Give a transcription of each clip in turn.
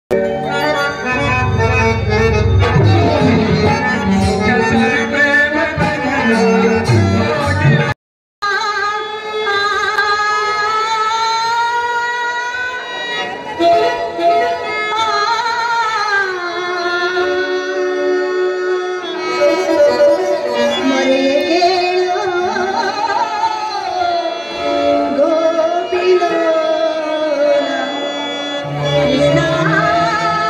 ಕೃಷ್ಣ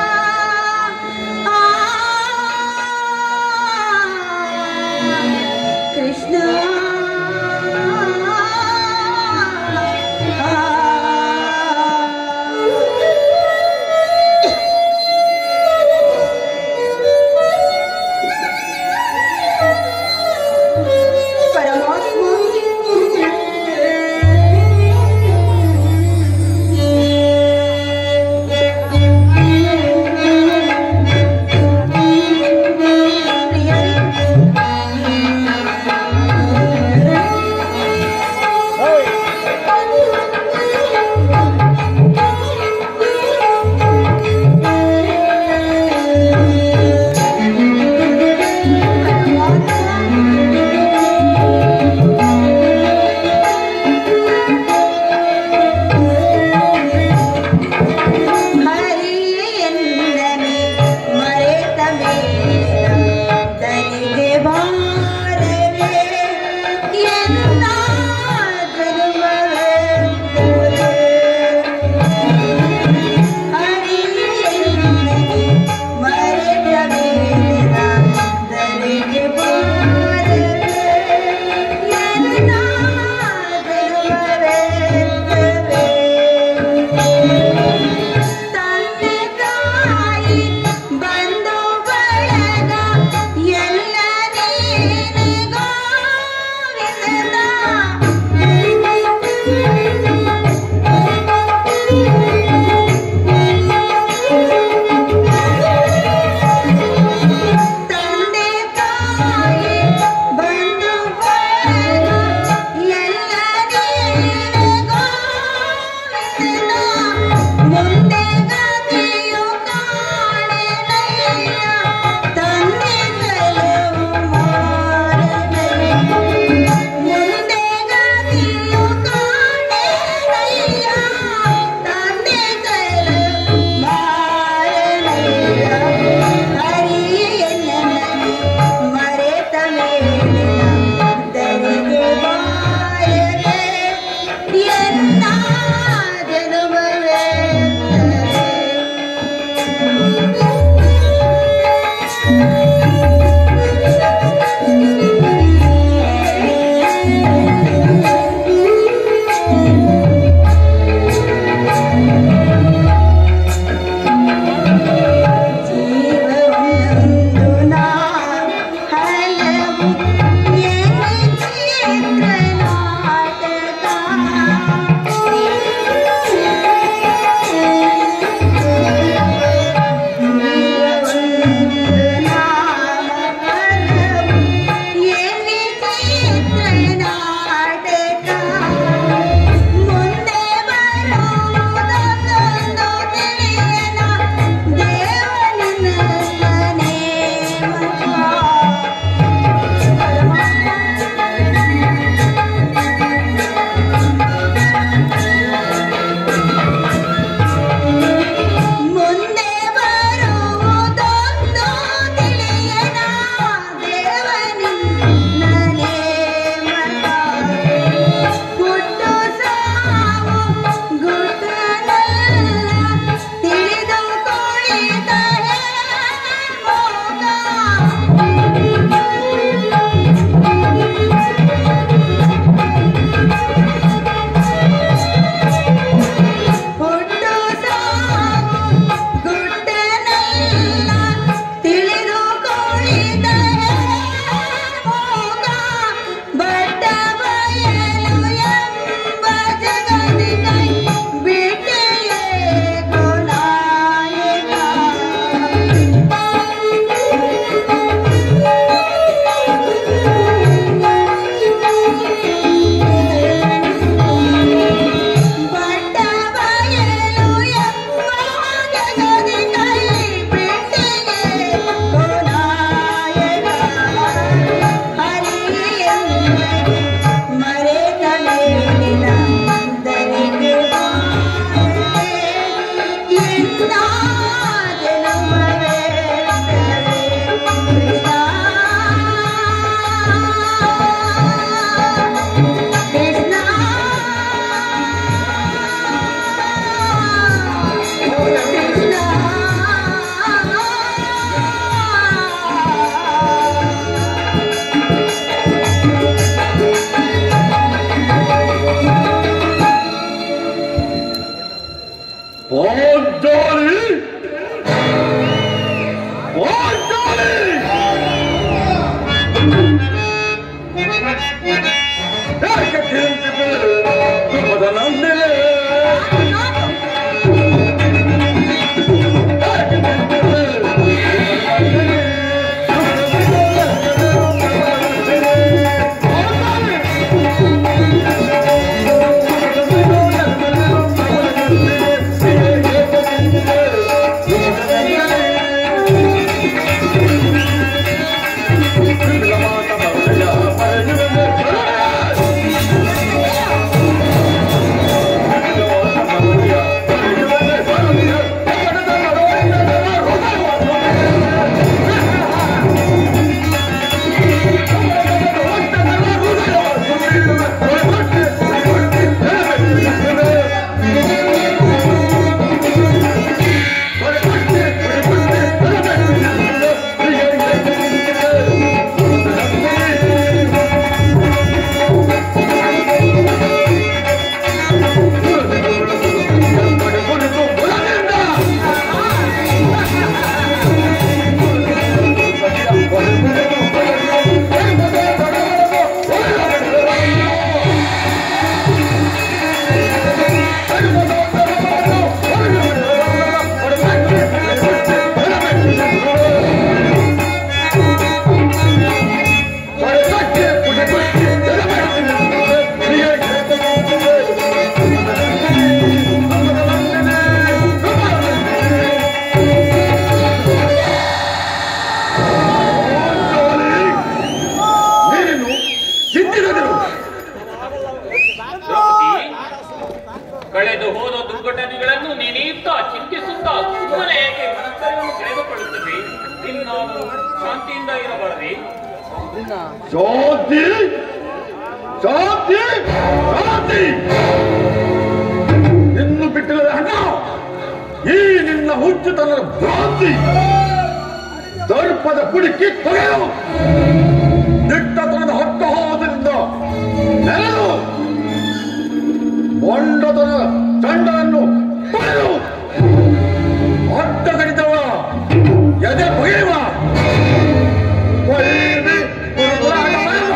ಪಾಂಚಾಲಿ ಪಾಂಚಾಲಿ ಯಾಕೆ ಕೇಳ್ತಿದ್ದೆ? ಧ್ರುಪದ ನಂದಿನಿ. ಯಾಕೆ ನೀನು ಸಿದ್ಧಿರದಿರು ದ್ರೌಪದಿ ಕಳೆದು ಹೋದ ದುರ್ಘಟನೆಗಳನ್ನು ನೀನೀತ ಚಿಂತಿಸುತ್ತಾ ಸುಮ್ಮನೆ ಏಕೆ ಮನಸ್ಸನ್ನು ಕಳೆದುಕೊಳ್ಳುತ್ತದೆ ಇನ್ನಾದರೂ ಶಾಂತಿಯಿಂದ ಇರಬಾರದೆ ಶಾಂತಿ ಶಾಂತಿ ಶಾಂತಿ ಇನ್ನು ಬಿಟ್ಟಿಲ್ಲ ಹಣ ಈ ನಿನ್ನ ಹುಚ್ಚುತನದ ಭ್ರಾಂತಿ ದರ್ಪದ ಕುಡಿಕಿ ತೊಳೆಯಲು ದಿಟ್ಟತನದ ಹೊತ್ತ ಹೋದಿಂದ ನೆಲೆದು ಮೊಂಡತನ ಚಂಡವನ್ನು ತೊಳೆದು ಅಡ್ಡ ಕಡಿತವ ಎದೆ ಬಗೆಯುವ ಒಯ್ದು ಗುರುಗುರಾಟ ಬರೆದು.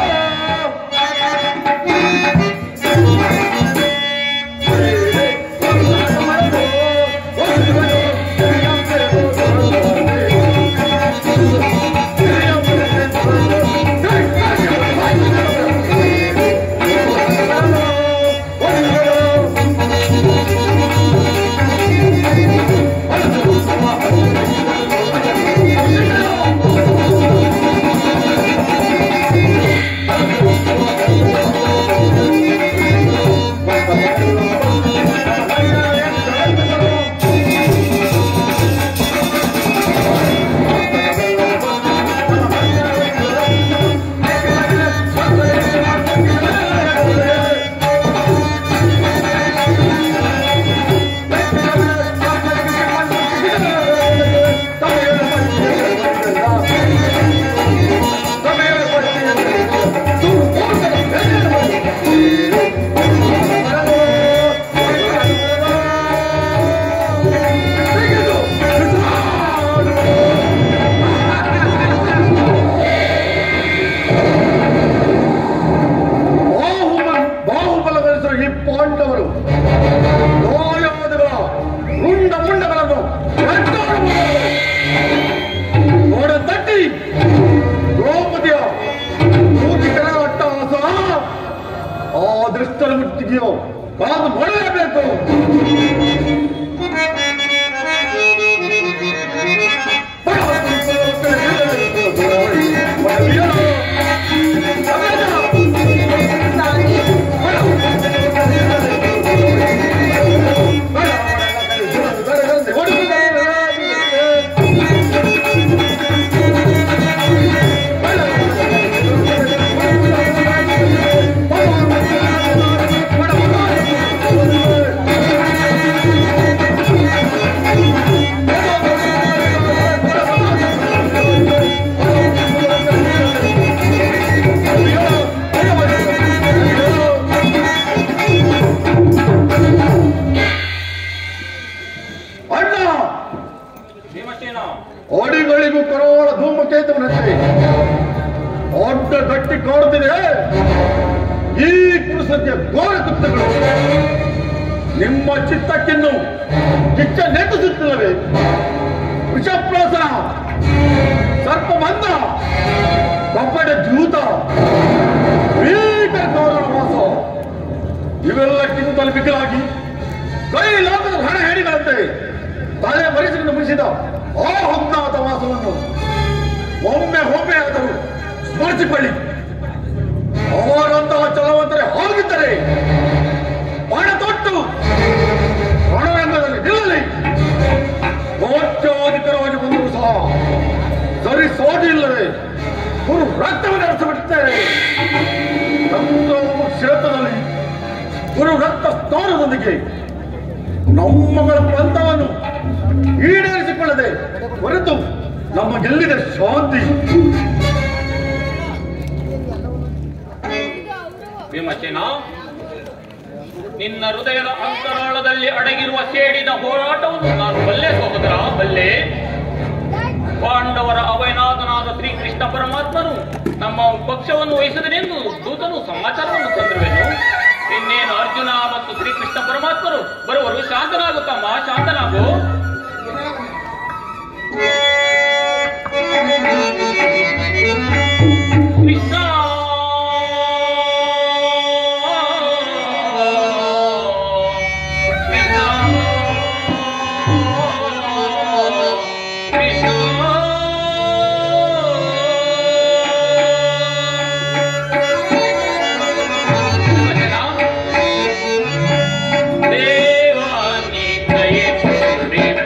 ಬಾಹುಬಲ ಬಾಹುಬಲವೆನಿಸಿದ ಈ ಪಾಂಡವರು ಲೋಯಾದಗಳ ರುಂಡ ಮುಂಡಗಳನ್ನು ನೋಡ ತಟ್ಟಿ ದ್ರೌಪದಿಯ ಮೂತಿಕರ ಅಟ್ಟಹಾಸ ಆ ದೃಷ್ಟರ ಮುತ್ತಿಗೆಯೋ ಕಾದು ಮಾಡಲೇಬೇಕು ಹೊಡಿಸಿದ ಭೀಮಸೇನ ಅಡಿಗಳಿಗೂ ಕರಾಳ ಧೂಮಕೇತುವಿನಂತೆ ಅಡ್ಡ ಗಟ್ಟಿ ಕಾಡುತ್ತಿದೆ ಈ ಕುರುಸದ್ಯ ಘೋರ ಕೃತ್ಯಗಳು ನಿಮ್ಮ ಚಿತ್ತಕ್ಕಿನ್ನು ಕಿಚ್ಚ ನೆಟ್ಟಿಸುತ್ತಿಲ್ಲವೇ ವಿಷಪ್ರಾಸನ ಸರ್ಪ ಬಂಧ ಕಪ್ಪಡ ಜೂತ ಭೀಕರ ಗೌರವ ವಾಸ ಇವೆಲ್ಲಕ್ಕಿಂತಲೂ ಮಿಗಿಲಾಗಿ ಕೈಲಾಗದ ಹಣ ಹೇಳಿಗಳಂತೆ ತಲೆ ಮರಿಸಿಕೊಂಡು ಮುಗಿಸಿದ ಆ ಹೊನ್ನಾದ ವಾಸವನ್ನು ಒಮ್ಮೆ ಒಮ್ಮೆ ಆದರೂ ಸ್ಮರಿಸಿಕೊಳ್ಳಿ ಅವರಂತಹ ಚಲವಂತರೆ ಹೋಗಿದ್ದರೆ ಪಣ ತೊಟ್ಟು ರಣರಂಗದಲ್ಲಿ ನಿಲ್ಲಲಿ ಕೋಟ್ಯಾಧಿಕರವಾಗಿ ಬಂದರೂ ಸಹ ಸರಿ ಸೋಟಿ ಇಲ್ಲದೆ ಗುರು ರಕ್ತವನ್ನು ಹರಿಸಿಬಿಡುತ್ತೇವೆ ನಮ್ಮ ಕ್ಷೇತ್ರದಲ್ಲಿ ಗುರು ರಕ್ತ ಸ್ನಾನದೊಂದಿಗೆ ನಮ್ಮಗಳ ಪಂಥವನ್ನು ಈಡೇರಿಸಿಕೊಳ್ಳದೆ ಹೊರತು ನಮ್ಮ ಗೆಲ್ಲಿದ ಶಾಂತಿ ಭೀಮಸೇನ ನಿನ್ನ ಹೃದಯದ ಅಂತರಾಳದಲ್ಲಿ ಅಡಗಿರುವ ಸೇಡಿನ ಹೋರಾಟವನ್ನು ನಾನು ಬಲ್ಲೆ ಸಹೋದರ ಬಲ್ಲೆ ಪಾಂಡವರ ಅಭಯನಾಥನಾದ ಶ್ರೀಕೃಷ್ಣ ಪರಮಾತ್ಮನು ನಮ್ಮ ಪಕ್ಷವನ್ನು ವಹಿಸಿದನೆಂದು ದೂತನು ಸಮಾಚಾರವನ್ನು ತಂದಿರುವೆನು ಇನ್ನೇನು ಅರ್ಜುನ ಮತ್ತು ಶ್ರೀಕೃಷ್ಣ ಪರಮಾತ್ಮರು ಬರುವರು ಶಾಂತನಾಗುತ್ತಮ್ಮ ಶಾಂತನಾಗು ಕೃಷ್ಣ ದೇವಾನಿ ದಯೆ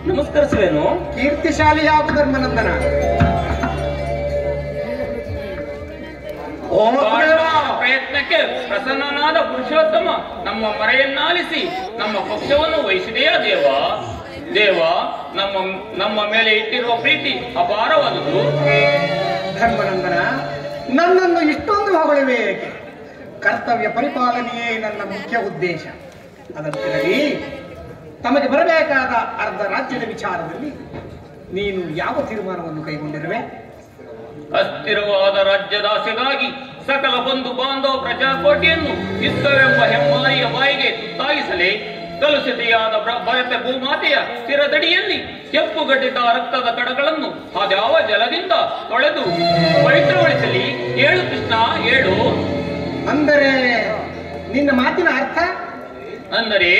ನಮಸ್ಕರಿಸುವೆನು ಕೀರ್ತಿಶಾಲಿಯಾಗು ಧರ್ಮನಂದನ ಓ ದೇವ ಪ್ರಯತ್ನಕ್ಕೆ ಪ್ರಸನ್ನನಾದ ಪುರುಷೋತ್ತಮ ನಮ್ಮ ಮರೆಯನ್ನಾಲಿಸಿ ನಮ್ಮ ಪಕ್ಷವನ್ನು ವಹಿಸಿದೆಯಾ ದೇವ ದೇವ ನಮ್ಮ ನಮ್ಮ ಮೇಲೆ ಇಟ್ಟಿರುವ ಪ್ರೀತಿ ಅಪಾರವಾದುದು ಧರ್ಮನಂದನ ನನ್ನನ್ನು ಇಷ್ಟೊಂದು ಹೊಗಳಿವೆ ಏಕೆ ಕರ್ತವ್ಯ ಪರಿಪಾಲನೆಯೇ ನನ್ನ ಮುಖ್ಯ ಉದ್ದೇಶ ಅದಂತಿರಲಿ ತಮಗೆ ಬರಬೇಕಾದ ಅರ್ಧ ರಾಜ್ಯದ ವಿಚಾರದಲ್ಲಿ ನೀನು ಯಾವ ತೀರ್ಮಾನವನ್ನು ಕೈಗೊಂಡಿರುವೆ ಅಸ್ಥಿರವಾದ ರಾಜ್ಯದಾಸೆಗಾಗಿ ಸಕಲ ಬಂಧು ಬಾಂಧವ ಪ್ರಜಾಕೋಟಿಯನ್ನು ಯುದ್ಧವೆಂಬ ಹೆಮ್ಮಾರಿಯ ಬಾಯಿಗೆ ತುತ್ತಾಗಿಸಲೇ ಕಲುಷಿತೆಯಾದ ಬ್ರ- ಭರತ ಭೂಮಾತೆಯ ಸ್ಥಿರದಡಿಯಲ್ಲಿ ಕೆಂಪುಗಟ್ಟಿದ ರಕ್ತದ ಕಡಗಳನ್ನು ಅದ್ಯಾವ ಜಲದಿಂದ ತೊಳೆದು ಪವಿತ್ರಗೊಳಿಸಲಿ ಏಳು ಕೃಷ್ಣ ಏಳು ಅಂದರೆ ನಿನ್ನ ಮಾತಿನ ಅರ್ಥ ಅಂದರೆ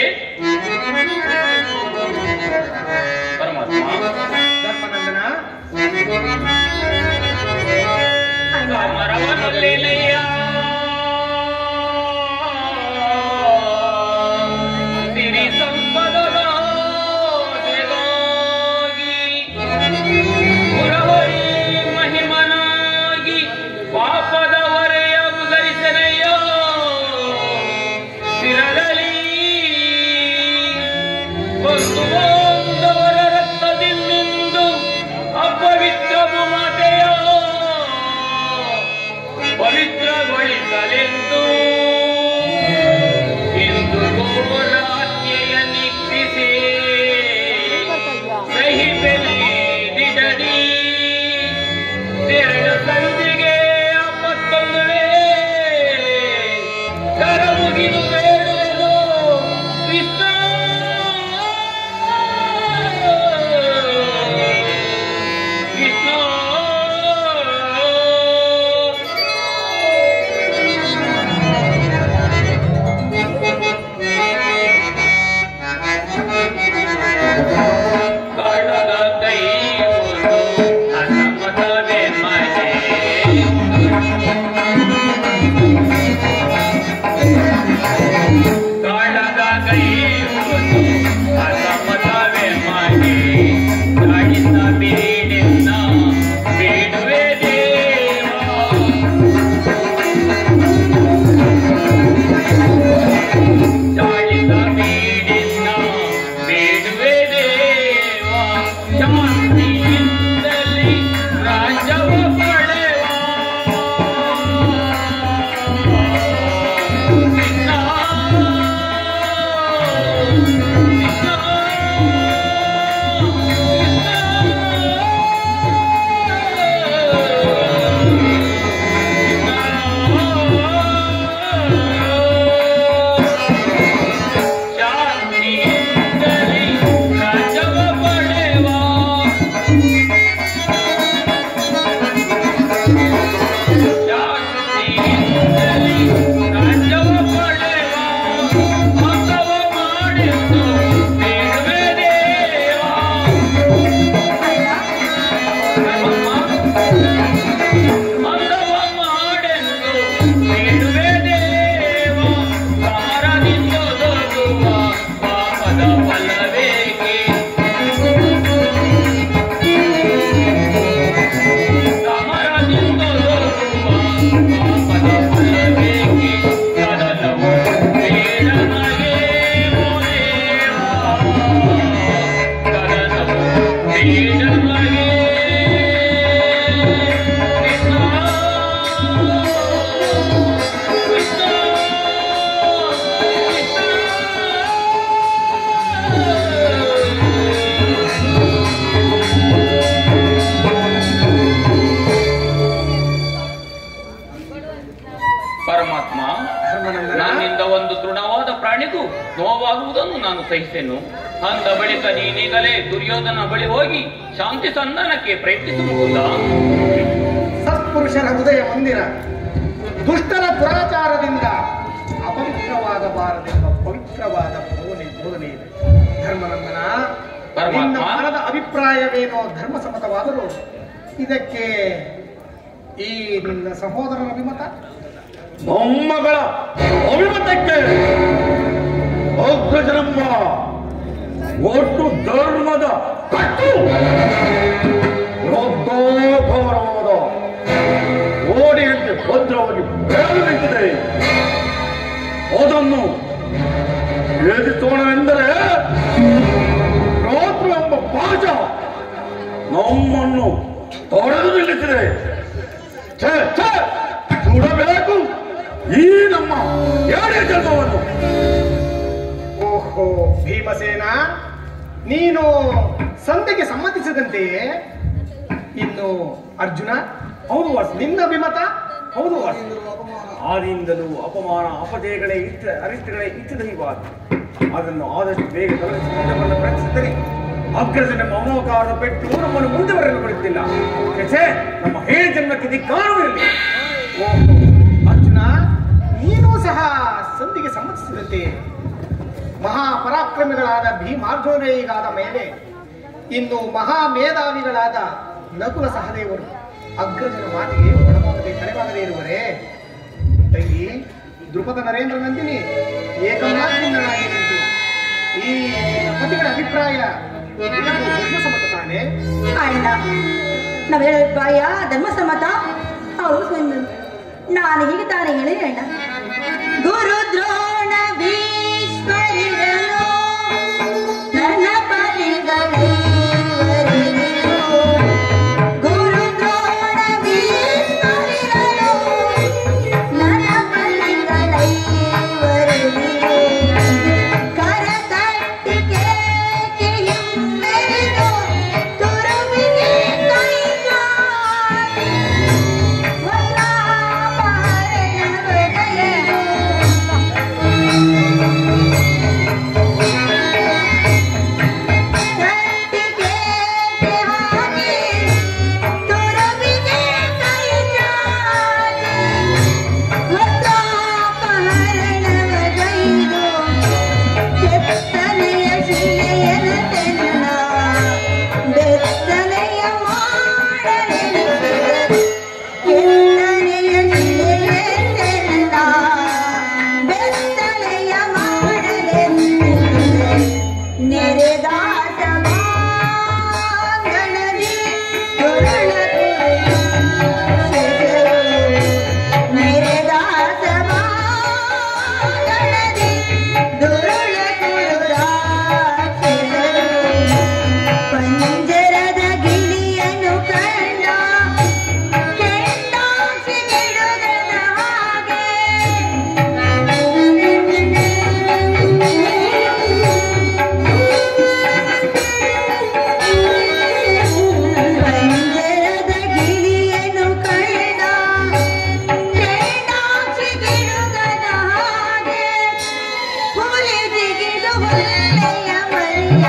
ಪರಮಾತ್ಮ ಧರ್ಮನಂದನ ಸಮರವನಲ್ಲೆಲೆಯ ಸಿರಿ ಸಂಪದದ ದೇವಾಗಿ ಪುರವರಿ ಮಹಿಮನಾಗಿ ಪಾಪದ ಹೊರೆಯ ಉದರಿಸನೆಯ ಸ್ಥಿರದಲ್ಲಿ ಒಂದು ಬಾಂಧವರ ರಕ್ತದಿಂದು ಅಪವಿತ್ರ ಭೂಮಾತೆಯ ಪವಿತ್ರಗೊಳಿಸಲೆಂದು ಇಂದು ಗೋರಾತ್ಯೆಯ ನಿಗ್ರಿಸಿ ಸಹಿ ಬೆಲಿದಿಡಲಿ ಎರಡು ಸಂಧಿಗೆ ಮತ್ತೊಂದು ಕರ ಮುಗಿದು ಬೇಡುವುದು ಕೃಷ್ಣ ಕೃಷ್ಣ ಕಾಳಗ ಕೈಯುವುದು ಅಸಮತವೇ ಮನೆ ಕಾಳಗ ಕೈಯುವುದು ಅಸಮತವೇ ಮನೆ ಕಾಡಿನ ಬೀಡಿನ ಬೇಡುವೆ ದೇವ ಚಾಳಿತ ಬೀಡಿನ ಬೇಡುವೆ ದೇವ ಶಾಂತಿಯಿಂದಲೇ ರಾಜ್ಯವ ಪಡೆವ ಕೃಷ್ಣ ಶಾಂತಿಯಿಂದಲೇ ರಾಜ್ಯವ ಪಡೆವ ಶಾಂತಿಯಿಂದಲೇ ರಾಜ್ಯವ ಪಡೆವ ಮತವ ಮಾಡಿದ್ದು ಬೇಡುವೆ ದೇವ ಮತವ ಮಾಡೆಂದು ಬೇಡುವೆ ದೇವ ಸಮರದಿಂದ ದೊರಕುವ ಪಾಪದ ಫಲವೇಗೆ ಸಮರದಿಂದ ದೊರಕುವ ಪಾಪದ ಫಲವೇಗೆ ಸದನವು ಬೇಡನಗೆ ಮೋದೇವ ಸದನವು ಬೇಡನಗೆ ಕೃಷ್ಣ ಕೃಷ್ಣ ಕೃಷ್ಣ ಪರಮಾತ್ಮ ಧರ್ಮನಂದನ ನನ್ನಿಂದ ಒಂದು ತೃಣವಾದ ಪ್ರಾಣಿಗೂ ನೋವಾಗುವುದನ್ನು ನಾನು ಸಹಿಸೆನು ಅಂದ ಬಳಿಕ ನೀನೀಗಲೇ ದುರ್ಯೋಧನ ಬಳಿ ಹೋಗಿ ಶಾಂತಿ ಸಂಧಾನಕ್ಕೆ ಪ್ರಯತ್ನಿಸಬಹುದಾ ಸತ್ಪುರುಷರ ಹೃದಯ ಮಂದಿರ ದುಷ್ಟರ ದುರಾಚಾರದಿಂದ ಅಪವಿತ್ರವಾಗಬಾರದೆಂಬ ಪವಿತ್ರವಾದ ಬೋಧನೆ ಬೋಧನೆ ಇದೆ ಧರ್ಮನಂದನ ಪರಮಾತ್ಮ. ನಿನ್ನ ಮನದ ಅಭಿಪ್ರಾಯವೇನೋ ಧರ್ಮ ಸಮ್ಮತವಾದರೂ ಇದಕ್ಕೆ ಈ ನಿನ್ನ ಸಹೋದರನ ಅಭಿಮತ ಮೊಮ್ಮಗಳ ಅಭಿಮತಕ್ಕೆ ಅಗ್ರಜನಮ್ಮ ಒಟ್ಟು ಧರ್ಮದ ಕಟ್ಟು ಗೌರವದ ಓಡಿಯಂತೆ ಭದ್ರವಾಗಿ ಬೆಳೆದು ನಿಂತಿದೆ ಅದನ್ನು ಎದುರಿಸೋಣವೆಂದರೆ ರಾತ್ರಿ ಎಂಬ ಪಾಜ ನಮ್ಮನ್ನು ತೊಡೆದು ನಿಲ್ಲಿಸಿದೆ ಛೇ ಛೇ ಸುಡಬೇಕು ಈ ನಮ್ಮ ಏಳೇ ಜನ್ಮವನ್ನು ಓಹೋ ಭೀಮಸೇನ ನೀನು ಸಂತೆಗೆ ಸಮ್ಮತಿಸಿದಂತೆಯೇ ಇನ್ನು ಅರ್ಜುನ ಹೌದು ವಾಸ ನಿನ್ನ ಅಭಿಮತ ಹೌದು ವಾಸ ಆದಿಂದಲೂ ಅಪಮಾನ ಅಪಜಯಗಳೇ ಇಷ್ಟ ಅರಿಷ್ಟಗಳೇ ಇಚ್ಛದ ಹೀವಾದ ಅದನ್ನು ಆದಷ್ಟು ಬೇಗ ತೊಲಗಿಸಿಕೊಂಡು ಪ್ರಯತ್ನಿಸಿದರೆ ಅಗ್ರಜನ ಮಮೋಕಾರದ ಪೆಟ್ಟು ನಮ್ಮನ್ನು ಮುಂದೆ ಬರಲು ಬಿಡುತ್ತಿಲ್ಲ ಛೇ, ನಮ್ಮ ಹೇ ಜನ್ಮಕ್ಕೆ ಧಿಕ್ಕಾರವಿರಲಿ ಓಹೋ ಅರ್ಜುನ ನೀನು ಸಹ ಸಂಧಿಗೆ ಸಮ್ಮತಿಸಿದಂತೆ ಮಹಾಪರಾಕ್ರಮಿಗಳಾದ ಭೀಮಾರ್ಜುನೇಯಿಗಾದ ಮೇಲೆ ಇನ್ನು ಮಹಾ ಮೇಧಾವಿಗಳಾದ ನಕುಲ ಸಹದೇವರು ಅಗ್ರಜನ ಮಾತಿಗೆ ಒಳಗಾಗದೆ ತಲೆಬಾಗದೆ ಇರುವರೇ ತಂಗಿ ದೃಪದ ನರೇಂದ್ರ ನಂದಿನಿ ಏಕಮಾತ್ರನಾಗಿ ನಿಂತು ಈ ಪತಿಗಳ ಅಭಿಪ್ರಾಯ ಧರ್ಮಸಮ್ಮತ ತಾನೇ ಅಣ್ಣ ನಾವ್ ಹೇಳೋ ಅಭಿಪ್ರಾಯ ಧರ್ಮಸಮ್ಮತ ಹೌದು ಸ್ವಾಮಿ. ನಾನು ಹೀಗೆ ತಾನೇ ಹೇಳಿ ಅಣ್ಣ ಗುರು ದ್ರೋಣ ಭೀಷ್ಮರಿರಲು ನನ್ನ ಪತಿಗಳೈವರಿರು. ಗುರು ದ್ರೋಣ ಭೀಷ್ಮರಿರಲು ನನ್ನ ಪತಿಗಳೈವರಿರು. ಕರತಟ್ಟಿ ಕೇಕೆಯುಮ್ಮೆರೆದು ತುರುವಿಗೆ ಕೈಗಾಡಿ ಬೆತ್ತನೆಯ ಮಾಡಲೆನಿಸಿದೆ ಕೆತ್ತನೆಯ ಶಿಲೆಯೆಂದೆಲ್ಲ ಬೆತ್ತಲೆಯ ಮಾಡಲೆಂದಿದೆ. ನೆರೆದಾಟ ಮಾಂಗಲದಿ ಕೊರಳದು ಶೆಸರು. ನೆರೆದಾಟ ಮಾಂಗಲದಿ ದುರುಳದು ರಾಕ್ಷಸರು. ಪಂಜರದ ಗಿಳಿಯನ್ನು ಕಂಡ ಕೆಂಡಾಕ್ಷಿ ಗಿಡದ ಹಾಗೆ ಪಂಜರದ ಗಿಳಿಯನ್ನು ಕಂಡ ಕೆಂಡಾಕ್ಷಿ ಗಿಡದ ಹಾಗೆ ಹುಲಿ ಜಿಗಿದು ಹುಲ್ಲೆಯ ಮರಿಯ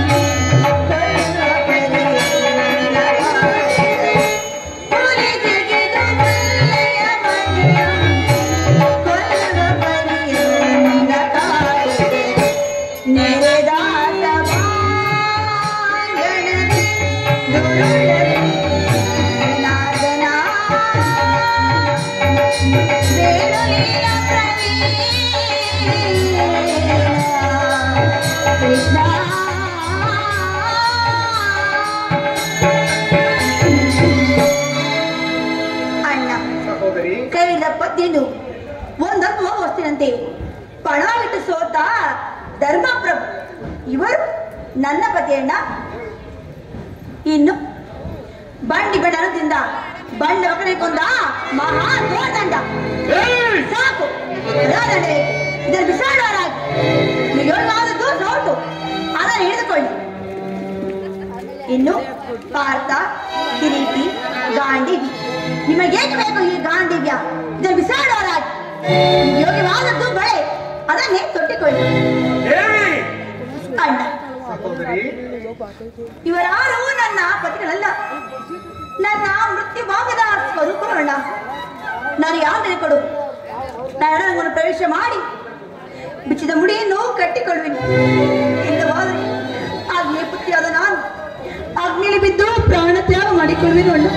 ಅಣ್ಣ ಸಹೋದರಿ ಕೈಲ ಪದ್ಯನು ಒಂದಪ್ಪ ವಸ್ತಿನಂತೆ ಪಣ ಇಟ್ಟು ಸೋತ ಧರ್ಮಪ್ರಭು ಇವರು ನನ್ನ ಪತಿಯಣ್ಣ ಇನ್ನು ಬಂಡಿ ಬಣ್ಣದಿಂದ ಬಂಡ ಒಕ್ಕನೆ ಕೊಂದ ಮಹಾ ದಂಡ ಏಯ್! ಸಾಕು ರಾದಂಡೆ ಇದನ್ನು ಬಿಸಾಡುವರಾಗಿ ನಿಜವಾದದ್ದು ನೋಟು ಅದನ್ನು ಹಿಡಿದುಕೊಳ್ಳಿ ಇನ್ನು ಪಾರ್ಥ ಕಿರೀಟಿ ಗಾಂಡೀವಿ ನಿಮಗೇನು ಬೇಕು ಈ ಗಾಂಡೀವ್ಯ ಇದನ್ನು ಬಿಸಾಡುವರಾಗಿ ಯೋಗ್ಯವಾದದ್ದು ಬಳೆ ಅದನ್ನೇ ತೊಟ್ಟಿಕೊಳ್ಳಿ ದೇವಿ ಅಣ್ಣ ಸಹೋದರಿ ಇವರಾರು ನನ್ನ ಪತಿಗಳಲ್ಲ ನನ್ನ ಮೃತ್ಯು ಭಾಗದ ಸ್ವರೂಪಗಳಣ್ಣ ನಾನು ಯಾವ ಕೊಡು ನಾನು ರಂಗವನ್ನು ಪ್ರವೇಶ ಮಾಡಿ ಬಿಚ್ಚಿದ ಮುಡಿಯನ್ನು ಕಟ್ಟಿಕೊಳ್ಳುವೆನು ಇಲ್ಲವಾದರೆ ಅಗ್ನಿ ಪುತ್ರಿಯಾದ ನಾನು ಅಗ್ನಿಲಿ ಬಿದ್ದು ಪ್ರಾಣ ತ್ಯಾಗ ಮಾಡಿಕೊಳ್ಳುವೆನು ಅಣ್ಣ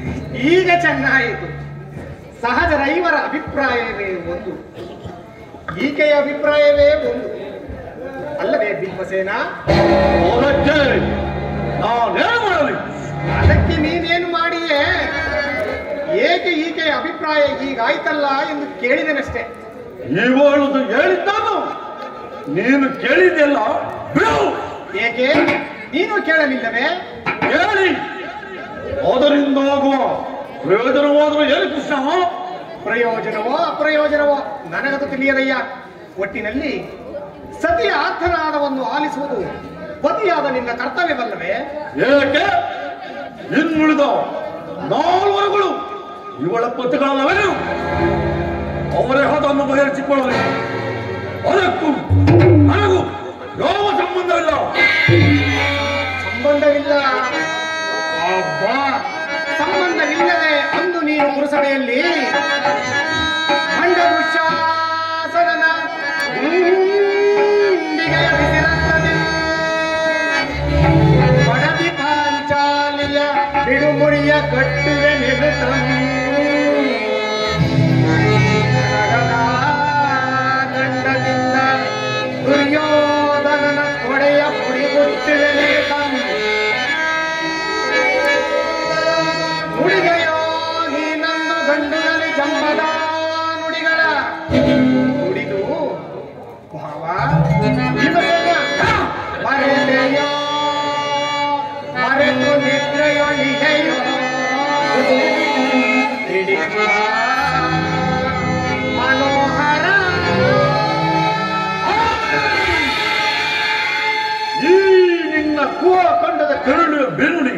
ಈಗ ಚೆನ್ನಾಯಿತು ಸಹಜ ರೈವರ ಅಭಿಪ್ರಾಯವೇ ಒಂದು ಈಕೆಯ ಅಭಿಪ್ರಾಯವೇ ಒಂದು ಅಲ್ಲವೇ ಭೀಮಸೇನ ಅದಕ್ಕೆ ನಾನೇನು ಮಾಡಲಿ ಅದಕ್ಕೆ ನೀನೇನು ಮಾಡಿಯೇ ಏಕೆ ಈಕೆಯ ಅಭಿಪ್ರಾಯ ಹೀಗಾಯ್ತಲ್ಲ ಎಂದು ಕೇಳಿದೆನಷ್ಟೇ ಇವಳದು ಹೇಳಿದ್ದಾನು ನೀನು ಕೇಳಿದೆಲ್ಲ ಬಿಡು ಏಕೆ ನೀನು ಕೇಳಲಿಲ್ಲವೇ ಕೇಳಿ ಅದರಿಂದ ಆಗುವ ಪ್ರಯೋಜನವಾದರೂ ಏನು ಕೃಷ್ಣ ಪ್ರಯೋಜನವೋ ಅಪ್ರಯೋಜನವೋ ನನಗದು ತಿಳಿಯದಯ್ಯ ಒಟ್ಟಿನಲ್ಲಿ ಸತಿಯ ಆರ್ಥನಾದವನ್ನು ಆಲಿಸುವುದು ಪತಿಯಾದ ನಿನ್ನ ಕರ್ತವ್ಯವಲ್ಲವೇ ಏಕೆ ಇನ್ನುಳಿದ ನಾಲ್ವರುಗಳು ಇವಳ ಪತಿಗಳಲ್ಲವೇನು ಅವರೇ ಅದನ್ನು ಬಗೆಹರಿಸಿಕೊಳ್ಳಲಿ ಅದಕ್ಕೂ ನನಗೂ ಯಾವ ಸಂಬಂಧವಿಲ್ಲ ಸಂಬಂಧವಿಲ್ಲ ಅಬ್ಬಾ ಸಂಬಂಧವಿಲ್ಲದೆ ಅಂದು ನೀನು ಪುರಸಭೆಯಲ್ಲಿ ಖಂಡವೃಕ್ಷಾಸನನ ಗುಂಡಿಗೆಯ ಬಿಸಿರತ್ತನೆ ಪಡದಿ ಪಾಂಚಾಲಿಯ ಬಿಡುಮುಡಿಯ ಕಟ್ಟುವೆ ನಿರುತಂ ಗಂಡದಿಂದ ದುರ್ಯೋಧನನ ಕೊಡೆಯ ಪುಡಿಗುಟ್ಟುವೆ ನಿರುತಂ ನುಡಿಗೆಯೋ ನೀನಂದು ಗಂಡುಗಲಿ ಜಂಬದ ನುಡಿಗಳ ನುಡಿದು ಭಾವ ಭೀಮಸೇನ, ಮರೆತೆಯೋ ಮರೆತು ನಿದ್ರೆಯೊಳಿಗೆಯೋ ಹಿಡಿಯುವ ಮನೋಹರ ಈ ನಿನ್ನ ಕುವ ಕಂಡದ ಕರುಳು ಬೆರುಳಿ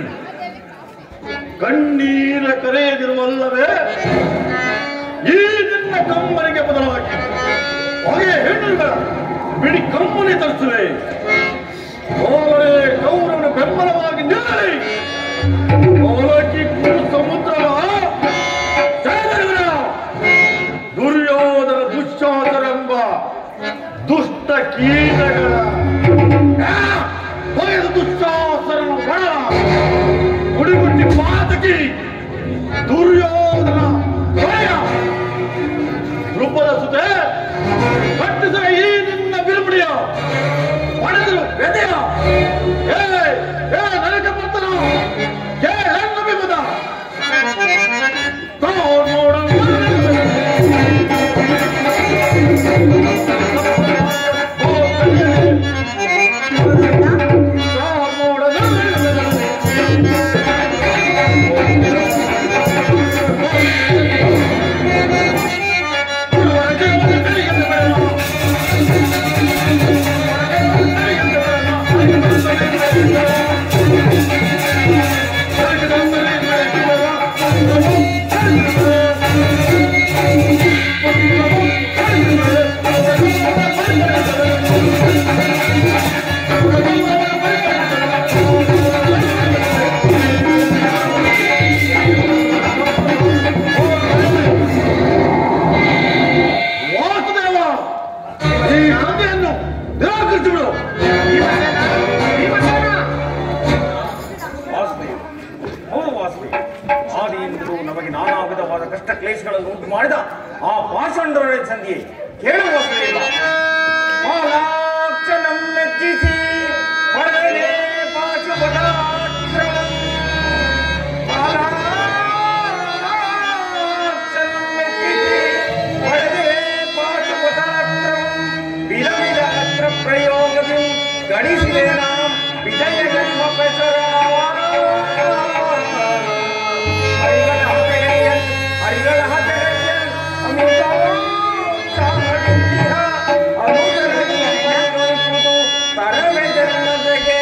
ಕಣ್ಣೀರ ಕರೆಯದಿರುವಲ್ಲವೇ ಈ ನಿನ್ನ ಕಮ್ಮನಿಗೆ ಬದಲಾಗಿ ಹೊಗೆ ಹೆಣ್ಣುಗಳ ಬಿಡಿ ಕಮ್ಮನೆ ತರಿಸುವೆ ಅವರೇ ಕೌರವನ ಬೆಂಬಲವಾಗಿ ನಿಲ್ಲಲಿ ಅವಲಕ್ಕಿ ಸಮುದ್ರ ಜಯದೇವರ ದುರ್ಯೋಧನ ದುಶ್ಶಾಸನೆಂಬ ದುಷ್ಟ ಕೀಟಗಳ ಹೊಗೆದ ದುಶ್ಶಾಸನ ಬಣ ಗುಡಿಗುಟ್ಟಿ ಪಾತಕಿ ದುರ್ಯೋಧನ ಭಯ ದೃಪದ ಸುತೆ ಕಟ್ಟಿಸಿದ ಈ ನಿನ್ನ ಬಿರುಬಿಡಿಯ ಪಡೆದರು ವ್ಯದೆಯ ಏ ಏ ನರಕ ಪರ್ತನ ಏ ಹೆಣ್ಣು ಬಿಂಬದ ನೋಡ ವಾಸುದೇವ ಈ ಕಥೆಯನ್ನು ನಿರಾಕರಿಸಿ ಬಿಡು ಭೀಮಸೇನ, ಭೀಮಸೇನ. ವಾಸುದೇವ ಹೌದು ವಾಸುದೇವ ಆದಿಯಿಂದಲೂ ನಮಗೆ ನಾನಾ ವಿಧವಾದ ಕಷ್ಟ ಕ್ಲೇಶಗಳನ್ನು ಉಂಟು ಮಾಡಿದ ಆ ಪಾಷಂಡರ ಸಂಧಿಯೇ ಕೇಳು ವಾಸುದೇವ ಪಾಲಾಕ್ಷಣಂ ಮೆಚ್ಚಿಸಿ ಪಡೆದೇ ಪಾಶುಪದಾಶ್ರಮಂ. ಪಾಲಾಕ್ಷಣಂ ಮೆಚ್ಚಿಸಿ ಪಡೆದೇ ಪಾಶುಪದಾಶ್ರಮಂ. ವಿಧ ವಿಧ ಅಸ್ತ್ರ ಪ್ರಯೋಗದಿ ಗಡಿಸಿದೆ ನಾಂ ವಿಜಯ ಜನ್ಮ ಪೆಸರ ಹರಿಗಳ ಹತೆಗೈಯನ್ ಹರಿಗಳ ಹತೆಗೈಯನ್ ಅಮಿತ ಸಾಮರ್ಥ್ಯ ಅನುಗ್ರಹಿಸುವುದು ತರವೆ ಜನ್ಮದಗೆ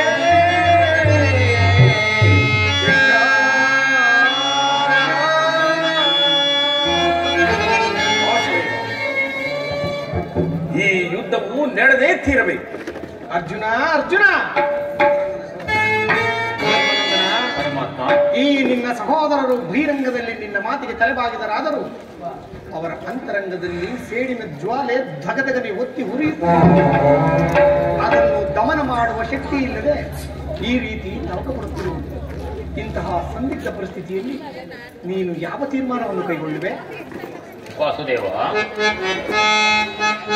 ಈ ಯುದ್ಧವು ನಡೆದೇ ತೀರಬೇಕು ಅರ್ಜುನ ಅರ್ಜುನ ಪರಮಾತ್ಮ ಈ ನಿನ್ನ ಸಹೋದರರು ಬಹಿರಂಗದಲ್ಲಿ ನಿನ್ನ ಮಾತಿಗೆ ತಲೆಬಾಗಿದರಾದರೂ ಅವರ ಅಂತರಂಗದಲ್ಲಿ ಸೇಡಿನ ಜ್ವಾಲೆ ಧಗಧಗನೆ ಒತ್ತಿ ಉರಿಯುತ್ತದೆ ಅದನ್ನು ದಮನ ಮಾಡುವ ಶಕ್ತಿ ಇಲ್ಲದೆ ಈ ರೀತಿ ನರಕಪಡುತ್ತಿರುವುದು ಇಂತಹ ಸಂದಿಗ್ಧ ಪರಿಸ್ಥಿತಿಯಲ್ಲಿ ನೀನು ಯಾವ ತೀರ್ಮಾನವನ್ನು ಕೈಗೊಳ್ಳುವೆ ವಾಸುದೇವ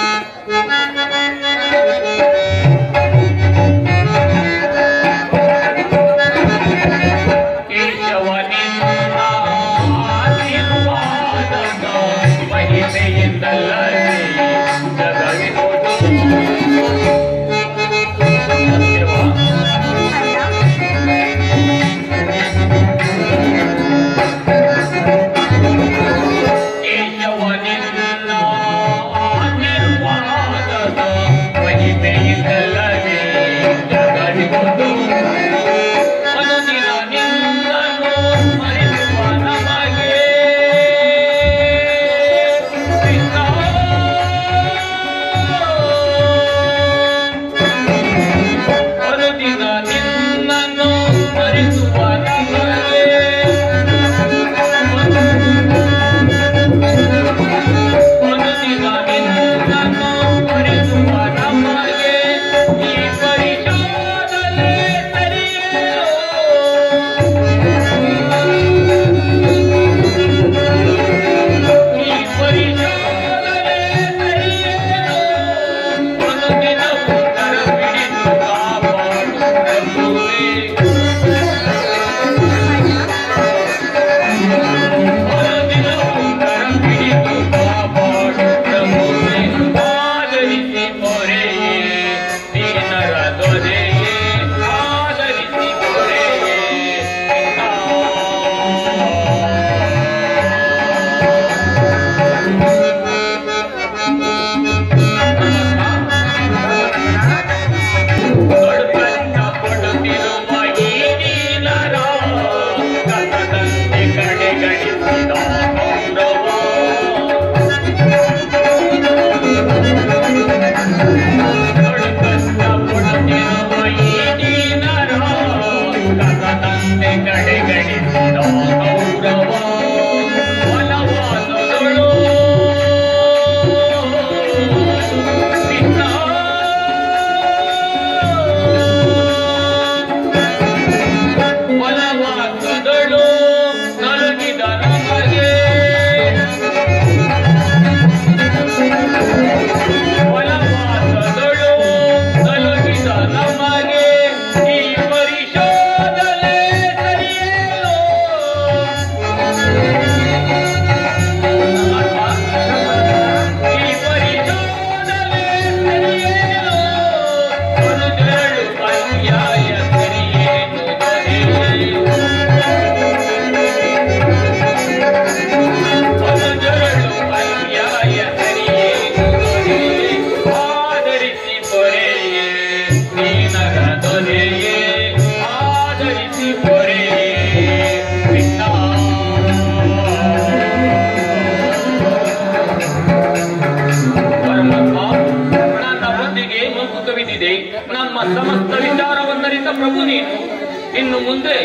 ನಮ್ಮ ಸಮಸ್ತ ವಿಚಾರವನ್ನರಿತ ಪ್ರಭು ನೀನು ಇನ್ನು ಮುಂದೆ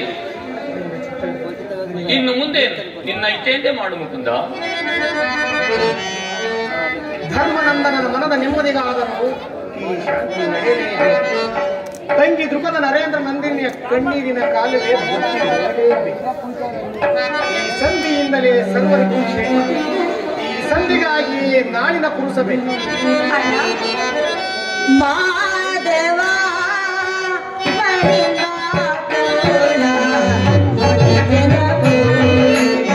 ಇನ್ನು ಮುಂದೆ ನಿನ್ನ ಇಚ್ಛೆಯಂತೆ ಮಾಡು ಮುಕುಂದ ಧರ್ಮನಂದನನ ಮನದ ನೆಮ್ಮದಿಗಾದರೂ ಈ ಶಾಂತಿ ನಡೆಯಲೇಬೇಕು ತಂಗಿ ದೃಪದ ನರೇಂದ್ರ ನಂದಿನಿಯ ಕಣ್ಣೀರಿನ ಕಾಲವೇ ಬುತ್ತಿ ಹೊರಡಲೇಬೇಕು. ಈ ಸಂಧಿಯಿಂದಲೇ ಸರ್ವರಿಗೂ ಕ್ಷೇಮ ಈ ಸಂಧಿಗಾಗಿ ನಾಳಿನ ಪುರುಷಬೇಕು ಅಣ್ಣ ಮಾಧವ ಮಣಿಮಾತೋಳ ಮುಡಿಗೆನ ಪೂಜ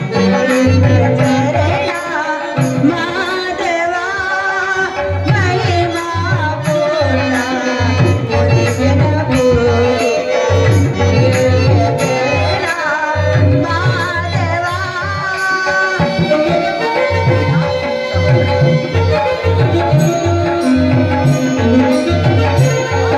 ಚರಣ ಮಾಧವ ಮಣಿಮಾತೋಳ ಮುಡಿಗೆನ ಪೂಜ ಚರಣ ಮಾಧವ ಿ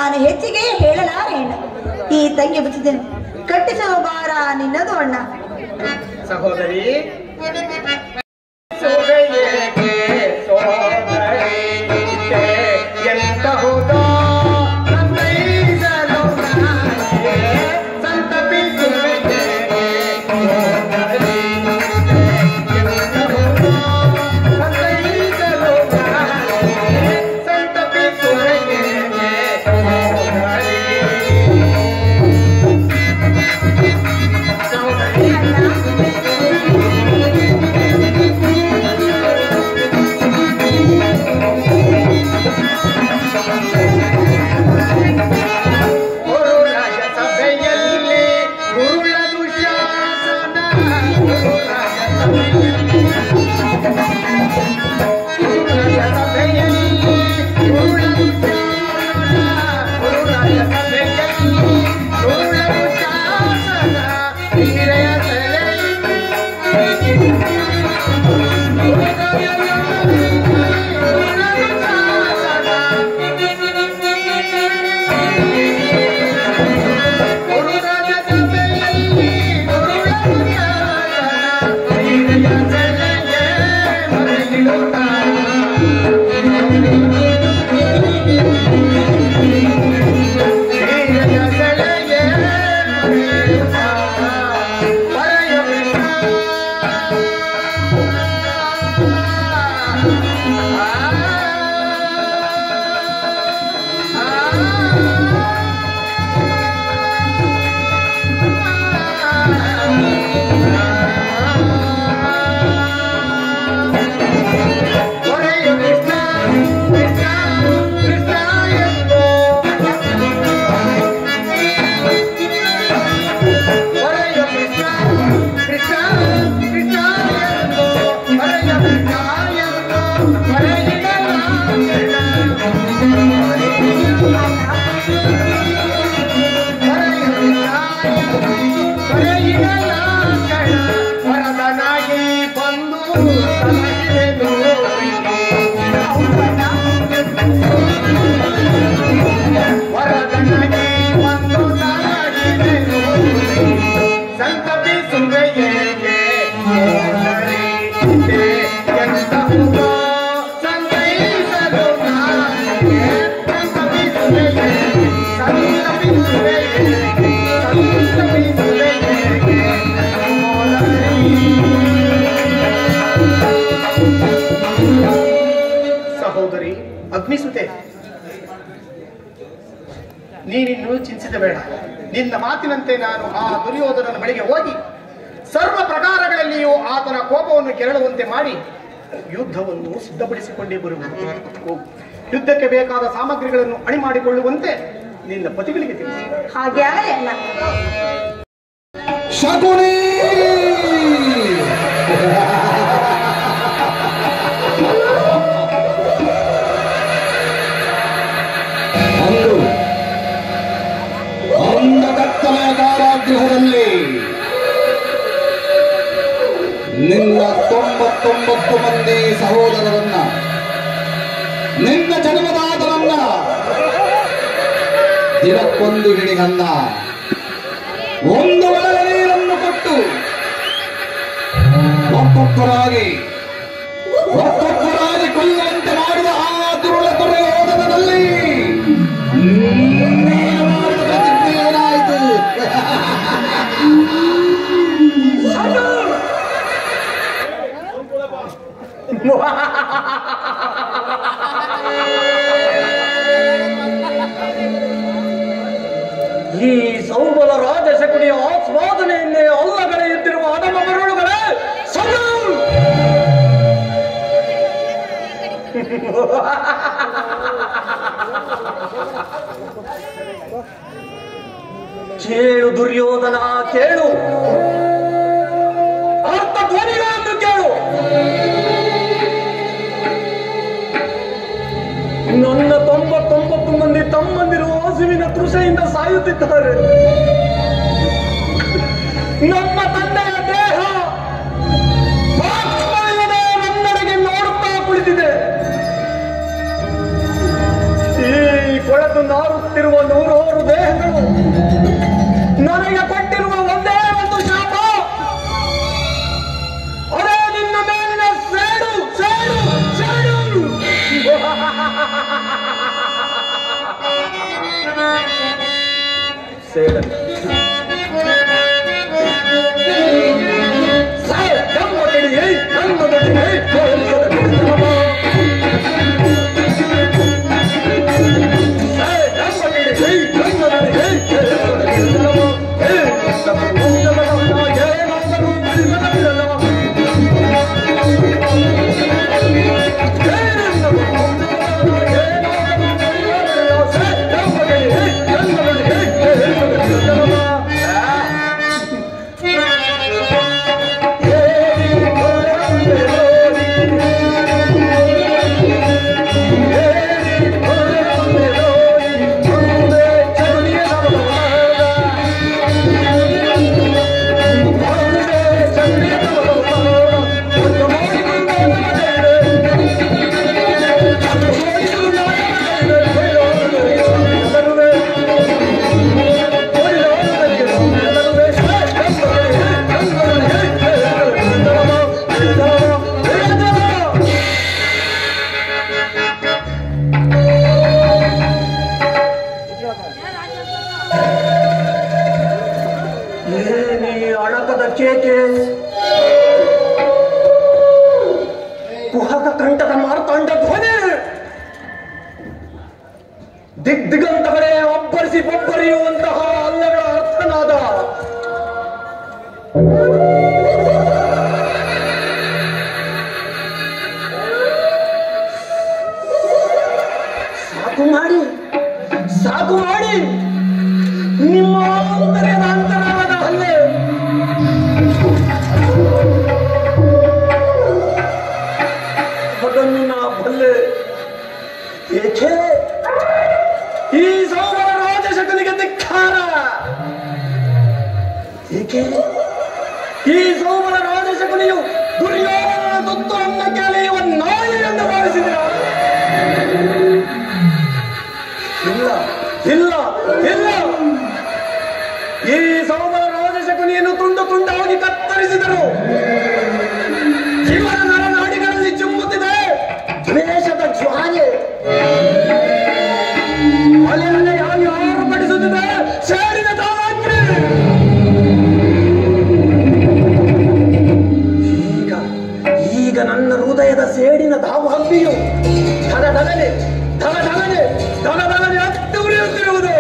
ನಾನು ಹೆಚ್ಚಿಗೆ ಹೇಳಲಾರೆ ಅಣ್ಣ ಈ ತಂಗಿ ಬುಚ್ಚಿದ್ದೇನೆ ಕಟ್ಟಿಸುವ ಭಾರ ನಿನ್ನದು ಅಣ್ಣ ಸಹೋದರಿ ಸೊಗಯೇಕೆ ಸೋದರಿ ಎಂತಹುದೋ ಸಂತೈಸಲು ನಾನೇ ಸಂತಪಿಸುವೆಗೆ ಸೋದರಿ ಎಂತಹುದೋ ಸಂತೈಸಲು ನಾನೇ ಸಂತಪಿಸುವೆಗೆ ಸೋದರಿ ಗುರು ರಾಜಸಭೆಯಲ್ಲಿ ಗುರುಳದು ಶಾಸನ ಗುರು ರಾಜಸಭೆಯಲ್ಲಿ ಗುರು ರಾಜಸಭೆಯಲ್ಲಿ ಗುರುಳದು ಶಾಸನ ಗುರು ರಾಜಸಭೆಯಲ್ಲಿ ಗುರುಳದು ಶಾಸನ ಹಿರಿಯ ಸೆಲೆಯಲ್ಲಿ ವರದನಾಗಿ ಬಂದು ಸಲಹಿದೆನು ವರದನಾಗಿ ಬಂದು ಸಲಹಿದೆನು ಸಂತಪಿಸುವೆ ಏಕೆ ಸೋದರಿ ಎಂತಹುದೋ ಸಂತೈಸಲು ನಾನೇ ಸಂತಪಿಸುವೆ ಏಕೆ ಸಂತಪಿಸುವೆ ಏಕೆ ಸಂತಪಿಸುವೆ ಏಕೆ ಸಹೋದರಿ ಅಗ್ನಿಸುತೆ ನೀನಿನ್ನು ಚಿಂತಿಸ ಬೇಡ ನಿನ್ನ ಮಾತಿನಂತೆ ನಾನು ಆ ದುರ್ಯೋಧನನ ಬಳಿಗೆ ಹೋಗಿ ಸರ್ವ ಪ್ರಕಾರಗಳಲ್ಲಿಯೂ ಆತನ ಕೋಪವನ್ನು ಕೆರಳುವಂತೆ ಮಾಡಿ ಯುದ್ಧವನ್ನು ಸಿದ್ಧಪಡಿಸಿಕೊಂಡೇ ಬರುವುದು ಯುದ್ಧಕ್ಕೆ ಬೇಕಾದ ಸಾಮಗ್ರಿಗಳನ್ನು ಅಣಿ ಮಾಡಿಕೊಳ್ಳುವಂತೆ ನಿನ್ನ ಪತಿಗಳಿಗೆ ತಿಳಿಸಿ ಹಾಗೆ ಆಗಲಿ ಅಣ್ಣ ಶಕುನಿ ಅಂದು ಅಂಧಕತ್ತಲೆಯ ಕಾರಾಗೃಹದಲ್ಲಿ ನಿನ್ನ ತೊಂಬತ್ತೊಂಬತ್ತು ಮಂದಿ ಸಹೋದರರನ್ನ ನಿನ್ನ ಜನ್ಮದಾತನನ್ನ ದಿನಕ್ಕೊಂದು ಹಿಡಿಗನ್ನ ಒಂದು ಒಳಗೆ ನೀರನ್ನು ಕೊಟ್ಟು ಒಕ್ಕೊಕ್ಕರಾಗಿ ಒಕ್ಕೊಕ್ಕರಾಗಿ ಕೊಲ್ಲುವಂತೆ ಮಾಡಿದ ಆ ದುರುಳ ದುರ್ಯೋಧನದಲ್ಲಿ ನೀನು ಮಾಡಿದ ಪ್ರತಿಜ್ಞೆ ಏನಾಯಿತು ಈ ಸೌಬಲ ರಾಜಶಕುನಿಯ ಆಸ್ವಾದನೆಯನ್ನೇ ಅಲ್ಲಗಡೆ ಎದ್ದಿರುವ ಅಧಮ ಮರಳುಗಳೇ ಸದು ಕೇಳು ದುರ್ಯೋಧನ ಕೇಳು ಅರ್ಥ ಧ್ವನಿಗಳನ್ನು ಕೇಳು ನನ್ನ ತೊಂಬತ್ತೊಂಬತ್ತು ಮಂದಿ ತಮ್ಮಂದಿರು ಹಸುವಿನ ತೃಷೆಯಿಂದ ಸಾಯುತ್ತಿದ್ದಾರೆ ನಮ್ಮ ತಂದೆಯ ದೇಹ ವಾಕ್ಮಯದೇ ನನ್ನೆಡೆಗೆ ನೋಡುತ್ತಾ ಕುಳಿತಿದೆ ಈ ಕೊಳೆತು ನಾರುತ್ತಿರುವ ಕೊಟ್ಟಿರುವ ನೂರಾರು ದೇಹಗಳು ನನಗೆ ಕೊಟ್ಟಿರುವ ಒಂದೇ ಒಂದು ಶಾಪ ಅದೇ ನಿನ್ನ ಮೇಲಿನ ಸೇಡು ಸೇಡು ಸೇಡು ಸೇಡು ಸಾಯ್, ನಮ್ಮ ಕಡೆಗೆ, ನಮ್ಮ ಕಡೆಗೆ, ತೋರಿಸದ ಕುರಿತವ. ಸಾಯ್, ನಮ್ಮ ಕಡೆಗೆ, ನಮ್ಮ ಕಡೆಗೆ, ತೋರಿಸದ ಕುರಿತವ. ಏ, ನಮ್ಮ ವಂಶದವರನ್ನ ಏನಾದರೂ ಬಿಡಿಸದ ಬಿಡಲವ. ಏ, ನಮ್ಮ ವಂಶದವರನ್ನ ಏನಾದರೂ ಬಿಡಿಸದ ಬಿಡಲವ. ಸಾಯ್, ನಮ್ಮ ಕಡೆಗೆ, ನಮ್ಮ ಕಡೆಗೆ, ತೋರಿಸದ ಕುರಿತವ. ಆ, ಏನೇ ಅಡಕದ ಕೇಕೆ ಕುಹಕ ಕಂಠದ ಮಾರ್ತಾಂಡ ಧ್ವನಿ ದಿಗ್ ದಿಗಂತಗಳೇ ಒಬ್ಬರಿಸಿ ಬೊಬ್ಬರಿಯುವಂತಹ ಅಲ್ಲಗಳ ಅರ್ಥನಾದ ಸಾಕು ಮಾಡಿ ಸಾಕು ಮಾಡಿ ನಿಮ್ಮ ಆಂತರ್ಯದ ಅಂತರಾಳದ ಹಲ್ಲೆ ಅದನ್ನು ನಾ ಬಲ್ಲೆ ಏಕೆ ಈ ಸೋಮರ ರಾಜಶಕನಿಗೆ ಧಿಕ್ಕಾರ ಏಕೆ ಈ ಸೋಮರ ರಾಜಶಕನಿಯು ದುರ್ಯೋಧನನ ತುತ್ತು ಅನ್ನಕ್ಕೆ ಅಲೆಯುವ ನಾಯಿ ಎಂದು ಭಾವಿಸಿದಿರ ಇಲ್ಲ ಇಲ್ಲ ಇಲ್ಲ ಈ ಸೋಮರ ರಾಜಶಕುನಿಯನ್ನು ತುಂಡು ತುಂಡಾಗಿ ಕತ್ತರಿಸಿದರು ಇವರ ನರನಾಡಿಗಳಲ್ಲಿ ಚಿಮ್ಮುತ್ತಿದೆ ದ್ವೇಷದ ಜ್ವಾಲೆ ಅಲೆ ಅಲೆಯಾಗಿ ಆರ್ಭಟಿಸುತ್ತಿದೆ ಸೇರಿದ ತಾವಾಗ್ರೆ ಈಗ ಈಗ ನನ್ನ ಹೃದಯದ ಸೇಡಿನ ದಾವಾಗ್ನಿಯು ಧನ ಧನನೆ ಧನ ಧನನೆ ಧನ ಧನನೆ ಹತ್ತು ಉರಿಯುತ್ತಿರುವುದು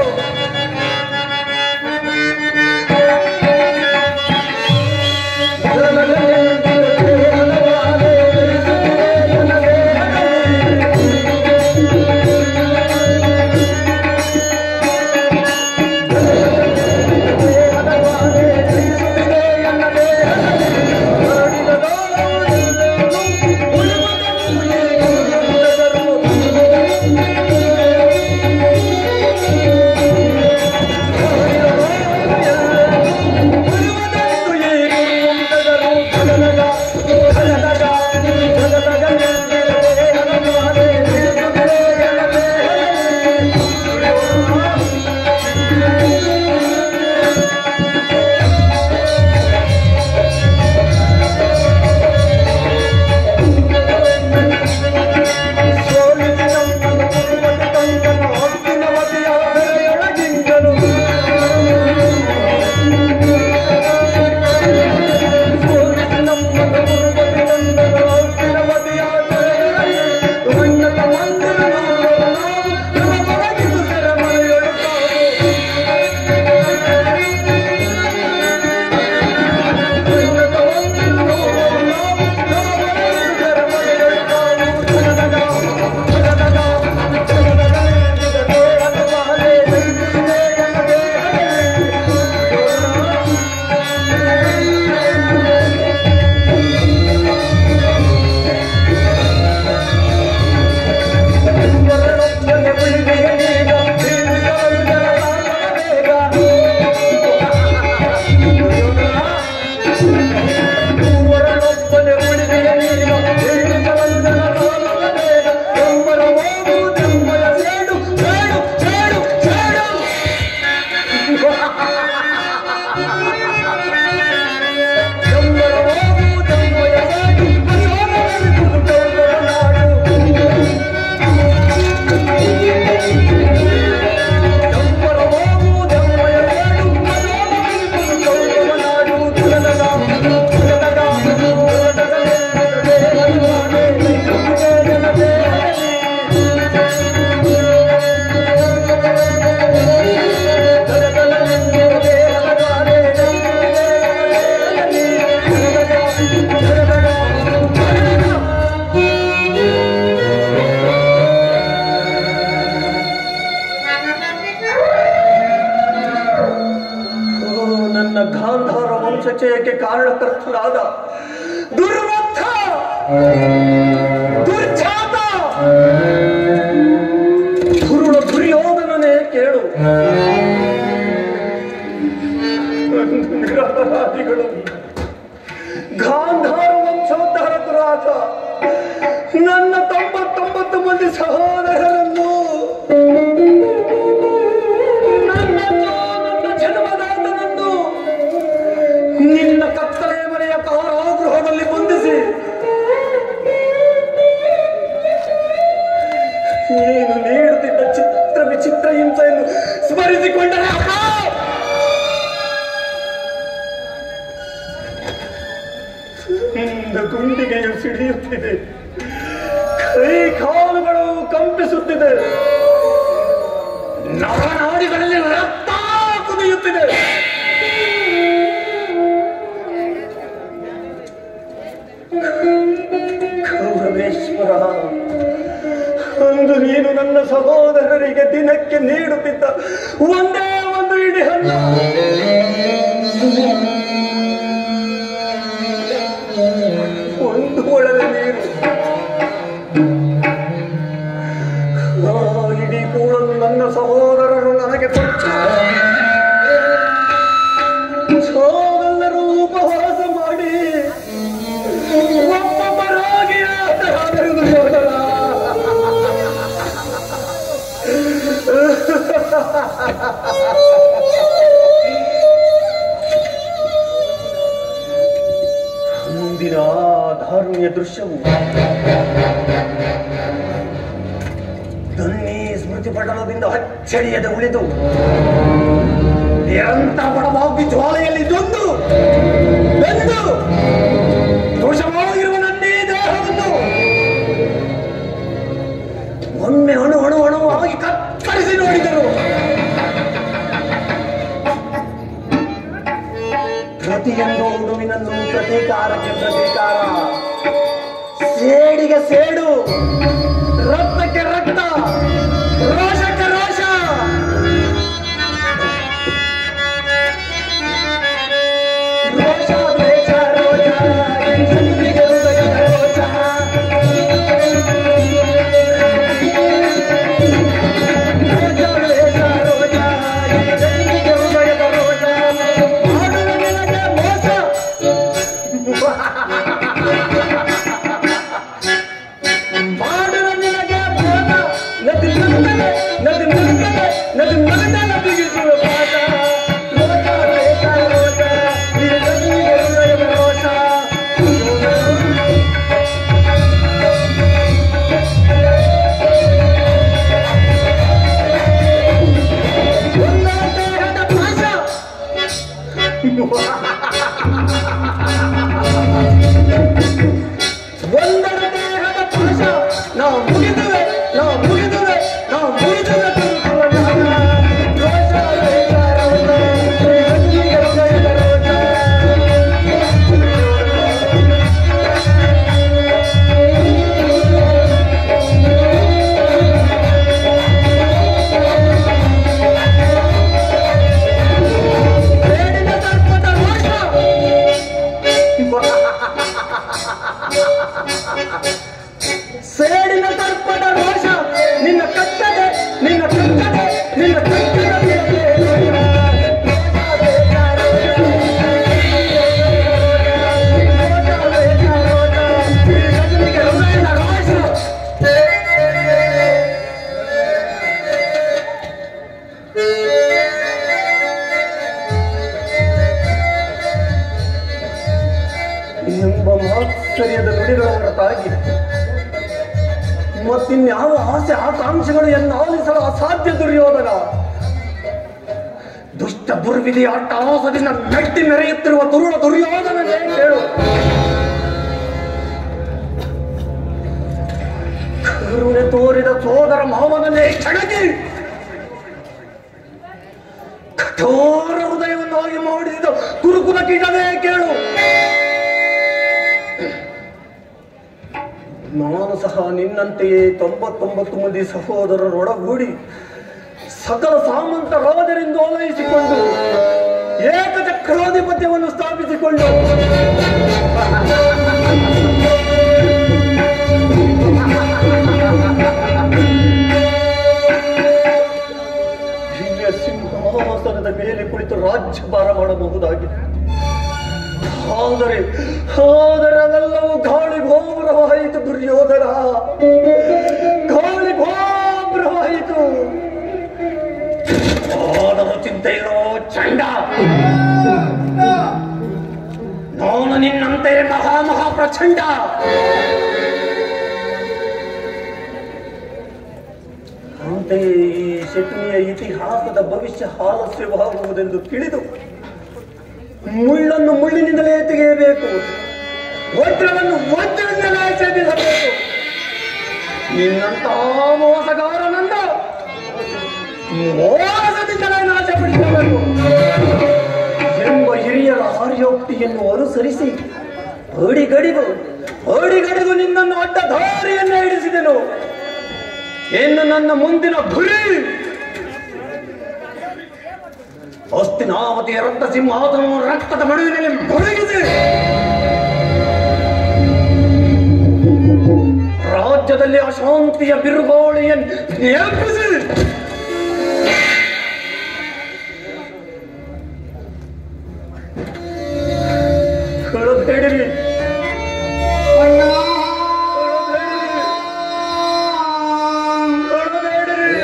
ಕಾರಣಕರ್ತರಾದ ದುರ್ಮುಖ ದುರ್ಜಾತ ದುರುಳ ದುರ್ಯೋಧನನೇ ಕೇಳು ನಿರಪರಾಧಿಗಳು ಗಾಂಧಾರ ವಂಶೋದ್ಧಾರಕರಾದ ನನ್ನ ತೊಂಬತ್ತೊಂಬತ್ತು ಮಂದಿ ಸಹೋದರರನ್ನು ನನ್ನ ನನ್ನ ಜನ್ಮದಾತನನ್ನು ನಿನ್ನ ಕತ್ತಲೆ ಮನೆಯ ಕಾರಾಗೃಹದಲ್ಲಿ ಬಂಧಿಸಿ ನೀನು ನೀಡುತ್ತಿದ್ದ ಚಿತ್ರ ವಿಚಿತ್ರ ಹಿಂಸೆಯನ್ನು ಸ್ಮರಿಸಿಕೊಂಡರೆ ಅಪ್ಪ! ಇಂದು ಗುಂಡಿಗೆಯು ಸಿಡಿಯುತ್ತಿದೆ ಕೈ ಕಾಲುಗಳು ಕಂಪಿಸುತ್ತಿದೆ ನರನಾಡಿಗಳಲ್ಲಿ ರಕ್ತ ಕುದಿಯುತ್ತಿದೆ ಕೌರವೇಶ್ವರ ಅಂದು ನೀನು ನನ್ನ ಸಹೋದರರಿಗೆ ದಿನಕ್ಕೆ ನೀಡುತ್ತಿದ್ದ ಒಂದೇ ಒಂದು ಇಡೀ ಹಣ್ಣು ಒಂದು ಒಳಗೆ ನೀರು ಆ ಇಡೀ ಕೂಡಲು ನನ್ನ ಸಹೋದರರು ನನಗೆ ಕೊಟ್ಟು ಸಾವೆಲ್ಲರೂ ಉಪವಾಸ ಮಾಡಿ ಒಬ್ಬೊಬ್ಬರಾಗಿ ಆಟವಾದರು ದುರ್ಯೋಧನ. ಮುಂದಿನ ಆ ದಾರುಣ್ಯ ದೃಶ್ಯವು ಧನ್ನಿ ಸ್ಮೃತಿ ಪಟಲದಿಂದ ಅಚ್ಚಳಿಯದೆ ಉಳಿದು ನಿರಂತರ ಬಡವಾಗಿ ಜ್ವಾಲೆಯಲ್ಲಿ ದೊಂದು ಬೆಂದು ದೋಷವಾಗಿರುವ ನನ್ನೇ ದೇಹವನ್ನು ಒಮ್ಮೆ ಅಣು ಅಣು ಅಣುವಾಗಿ ಕತ್ತರಿಸಿ ನೋಡಿದರು ಪ್ರತಿಯೊಂದು ಉಡುವಿನಲ್ಲೂ ಪ್ರತೀಕಾರಕ್ಕೆ ಪ್ರತೀಕಾರ ಸೇಡಿಗೆ ಸೇಡು ರಕ್ತಕ್ಕೆ ರಕ್ತ ರೋಷಕ್ಕೆ ರೋಷ ರೋಷ ದ್ವೇಷ ರೋಷ ಹಿಂಸೆಗೆ ಹೃದಯದ ರೋಷ. ರೋಷ ದ್ವೇಷ ರೋಷ ಹಿಂಸೆಗೆ ಹೃದಯದ ರೋಷ. ಮಾಡುವ ನಿನಗೆ ಮೋಸ ಮಾಡುವ ನಿನಗೆ ಮೋಸ ನದಿ ನಗ್ತದೆ ನದಿ ನಗ್ತದೆ ನದಿ ನಗ್ತ ನದಿಗಿಸುವ ಪಾಠ ರೋಷ ದ್ವೇಷ ರೋಷ ಈ ನದಿಗೆ ಹೃದಯದ ರೋಷ ಒಂದರ ದೇಹದ ಪಾಶ ಒಂದರ ದೇಹದ ಪಾಶ ನಾವು ಮುಗಿದುವೆ ನಾವು ಮುಗಿದುವೆ ನಾವು ಮುಗಿದುವೆ ತಿರುಗುವ ರೋಷ ದ್ವೇಷ ರೋಷ ಈ ನದಿಗೆ ಹೃದಯದ ರೋಷ ಬೇಡಿನ ಸರ್ಪದ ರೋಷ ಸೇಡಿನ ಸರ್ಪದ ರೋಷ ನಿನ್ನ ಕಟ್ಟದೆ ನಿನ್ನ ಕಟ್ಟದೆ ನಿನ್ನ ಕಟ್ಟದೆ ಎಂಬ ಮಾತ್ಸರ್ಯದ ನುಡಿಗಳ ಹೊರತಾಗಿ ಮತ್ತಿನ್ಯಾವ ಆಸೆ ಆಕಾಂಕ್ಷೆಗಳು ಎನ್ನಾಲಿಸಲು ಅಸಾಧ್ಯ ದುರ್ಯೋಧನ ದುಷ್ಟ ದುರ್ವಿಧಿಯ ಅಟ್ಟಹಾಸದಿಂದ ಮೆಟ್ಟಿ ಮೆರೆಯುತ್ತಿರುವ ದುರುಳ ದುರ್ಯೋಧನನೇ ಕೇಳು ಕರುಣೆ ತೋರಿದ ಸೋದರ ಮಾವನನ್ನೇ ಕೆಳಗಿ ಕಠೋರ ಹೃದಯವನ್ನಾಗಿ ಮಾಡಿದ ಕುರುಕುಲ ಕೀಟವೇ ಕೇಳು ನಾನು ಸಹ ನಿನ್ನಂತೆಯೇ ತೊಂಬತ್ತೊಂಬತ್ತು ಮಂದಿ ಸಹೋದರರೊಡಗೂಡಿ ಸಕಲ ಸಾಮಂತ ರಾಜರಿಂದ ಓಲೈಸಿಕೊಂಡು ಏಕಚಕ್ರಾಧಿಪತ್ಯವನ್ನು ಸ್ಥಾಪಿಸಿಕೊಂಡು ದಿವ್ಯ ಸಿಂಹಾಸನದ ಮೇಲೆ ಕುಳಿತು ರಾಜ್ಯಭಾರ ಮಾಡಬಹುದಾಗಿದೆ ಆದರೆ ಆದರೆ ಅವೆಲ್ಲವೂ ಗಾಳಿ ಘೋರವಾಯಿತು ದುರ್ಯೋಧನ ಗಾಳಿ ಘೋರವಾಯಿತು ಆದರೂ ಚಿಂತೆ ಇರೋ ಚಂಡ ನಾನು ನಿನ್ನಂತೆ ಮಹಾ ಮಹಾ ಪ್ರಚಂಡ ಅಂತೆಯೇ ಈ ಶಕುನಿಯ ಇತಿಹಾಸದ ಭವಿಷ್ಯ ಆಲಸ್ಯವಾಗುವುದೆಂದು ತಿಳಿದು ಮುಳ್ಳನ್ನು ಮುಳ್ಳಿನಿಂದಲೇ ತೆಗೆಯಬೇಕು ವಜ್ರವನ್ನು ವಜ್ರದಿಂದಲೇ ಛೇದಿಸಬೇಕು ನಿನ್ನಂತ ಮೋಸಗಾರನಂದ ಮೋಸದಿಂದಲೇ ನಾಶಪಡಿಸಬೇಕು ಎಂಬ ಹಿರಿಯರ ಆರ್ಯೋಕ್ತಿಯನ್ನು ಅನುಸರಿಸಿ ಅಡಿಗಡಿಗೂ ಅಡಿಗಡಿಗೂ ನಿನ್ನನ್ನು ಅಡ್ಡ ದಾರಿಯನ್ನೇ ಹಿಡಿಸಿದೆನು ಇನ್ನು ನನ್ನ ಮುಂದಿನ ಗುರಿ ಹಸ್ತಿನಾವತಿಯ ರಕ್ತ ಸಿಂಹಾಸನವು ರಕ್ತದ ಮಡುವಿನಲ್ಲಿ ಮುಳುಗಿದೆ ರಾಜ್ಯದಲ್ಲಿ ಅಶಾಂತಿಯ ಬಿರುಗಾಳಿಯನ್ನು ಎಬ್ಬಿಸಿ ಕಳಬೇಡಿರಿ ಕಳಬೇಡಿರಿ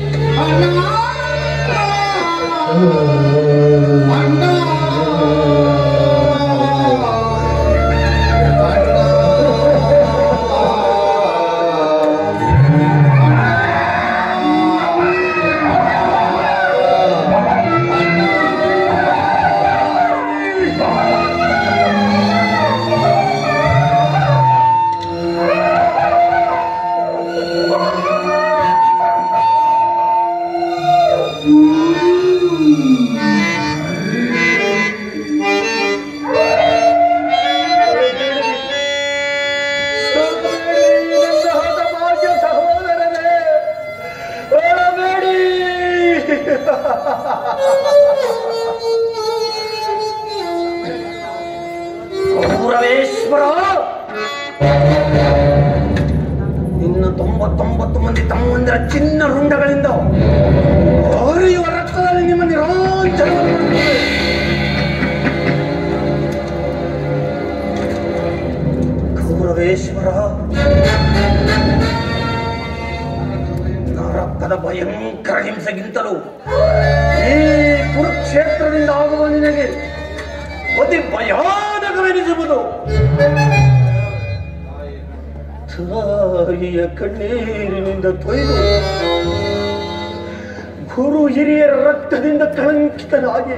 ಗೌರವೇಶ್ವರ ಇನ್ನು ತೊಂಬತ್ತೊಂಬತ್ತು ಮಂದಿ ತಮ್ಮಂದಿರ ಚಿನ್ನ ರುಂಡಗಳಿಂದ ಹರಿಯುವ ರಕ್ತದಲ್ಲಿ ನಿಮ್ಮ ನಿರಾಂಚರವನ್ನು ಮಾಡುತ್ತೇವೆ. ಗೌರವೇಶ್ವರ ನರಕದ ಭಯಂಕರ ಹಿಂಸೆಗಿಂತಲೂ ಈ ಕುರುಕ್ಷೇತ್ರದಿಂದ ಆಗುವ ನಿನಗೆ ಅತಿ ಭಯಾನಕವೆನಿಸುವುದು ತಾಯಿಯ ಕಣ್ಣೀರಿನಿಂದ ತೊಯ್ದು ಗುರು ಹಿರಿಯರ ರಕ್ತದಿಂದ ಕಳಂಕಿತನಾಗಿ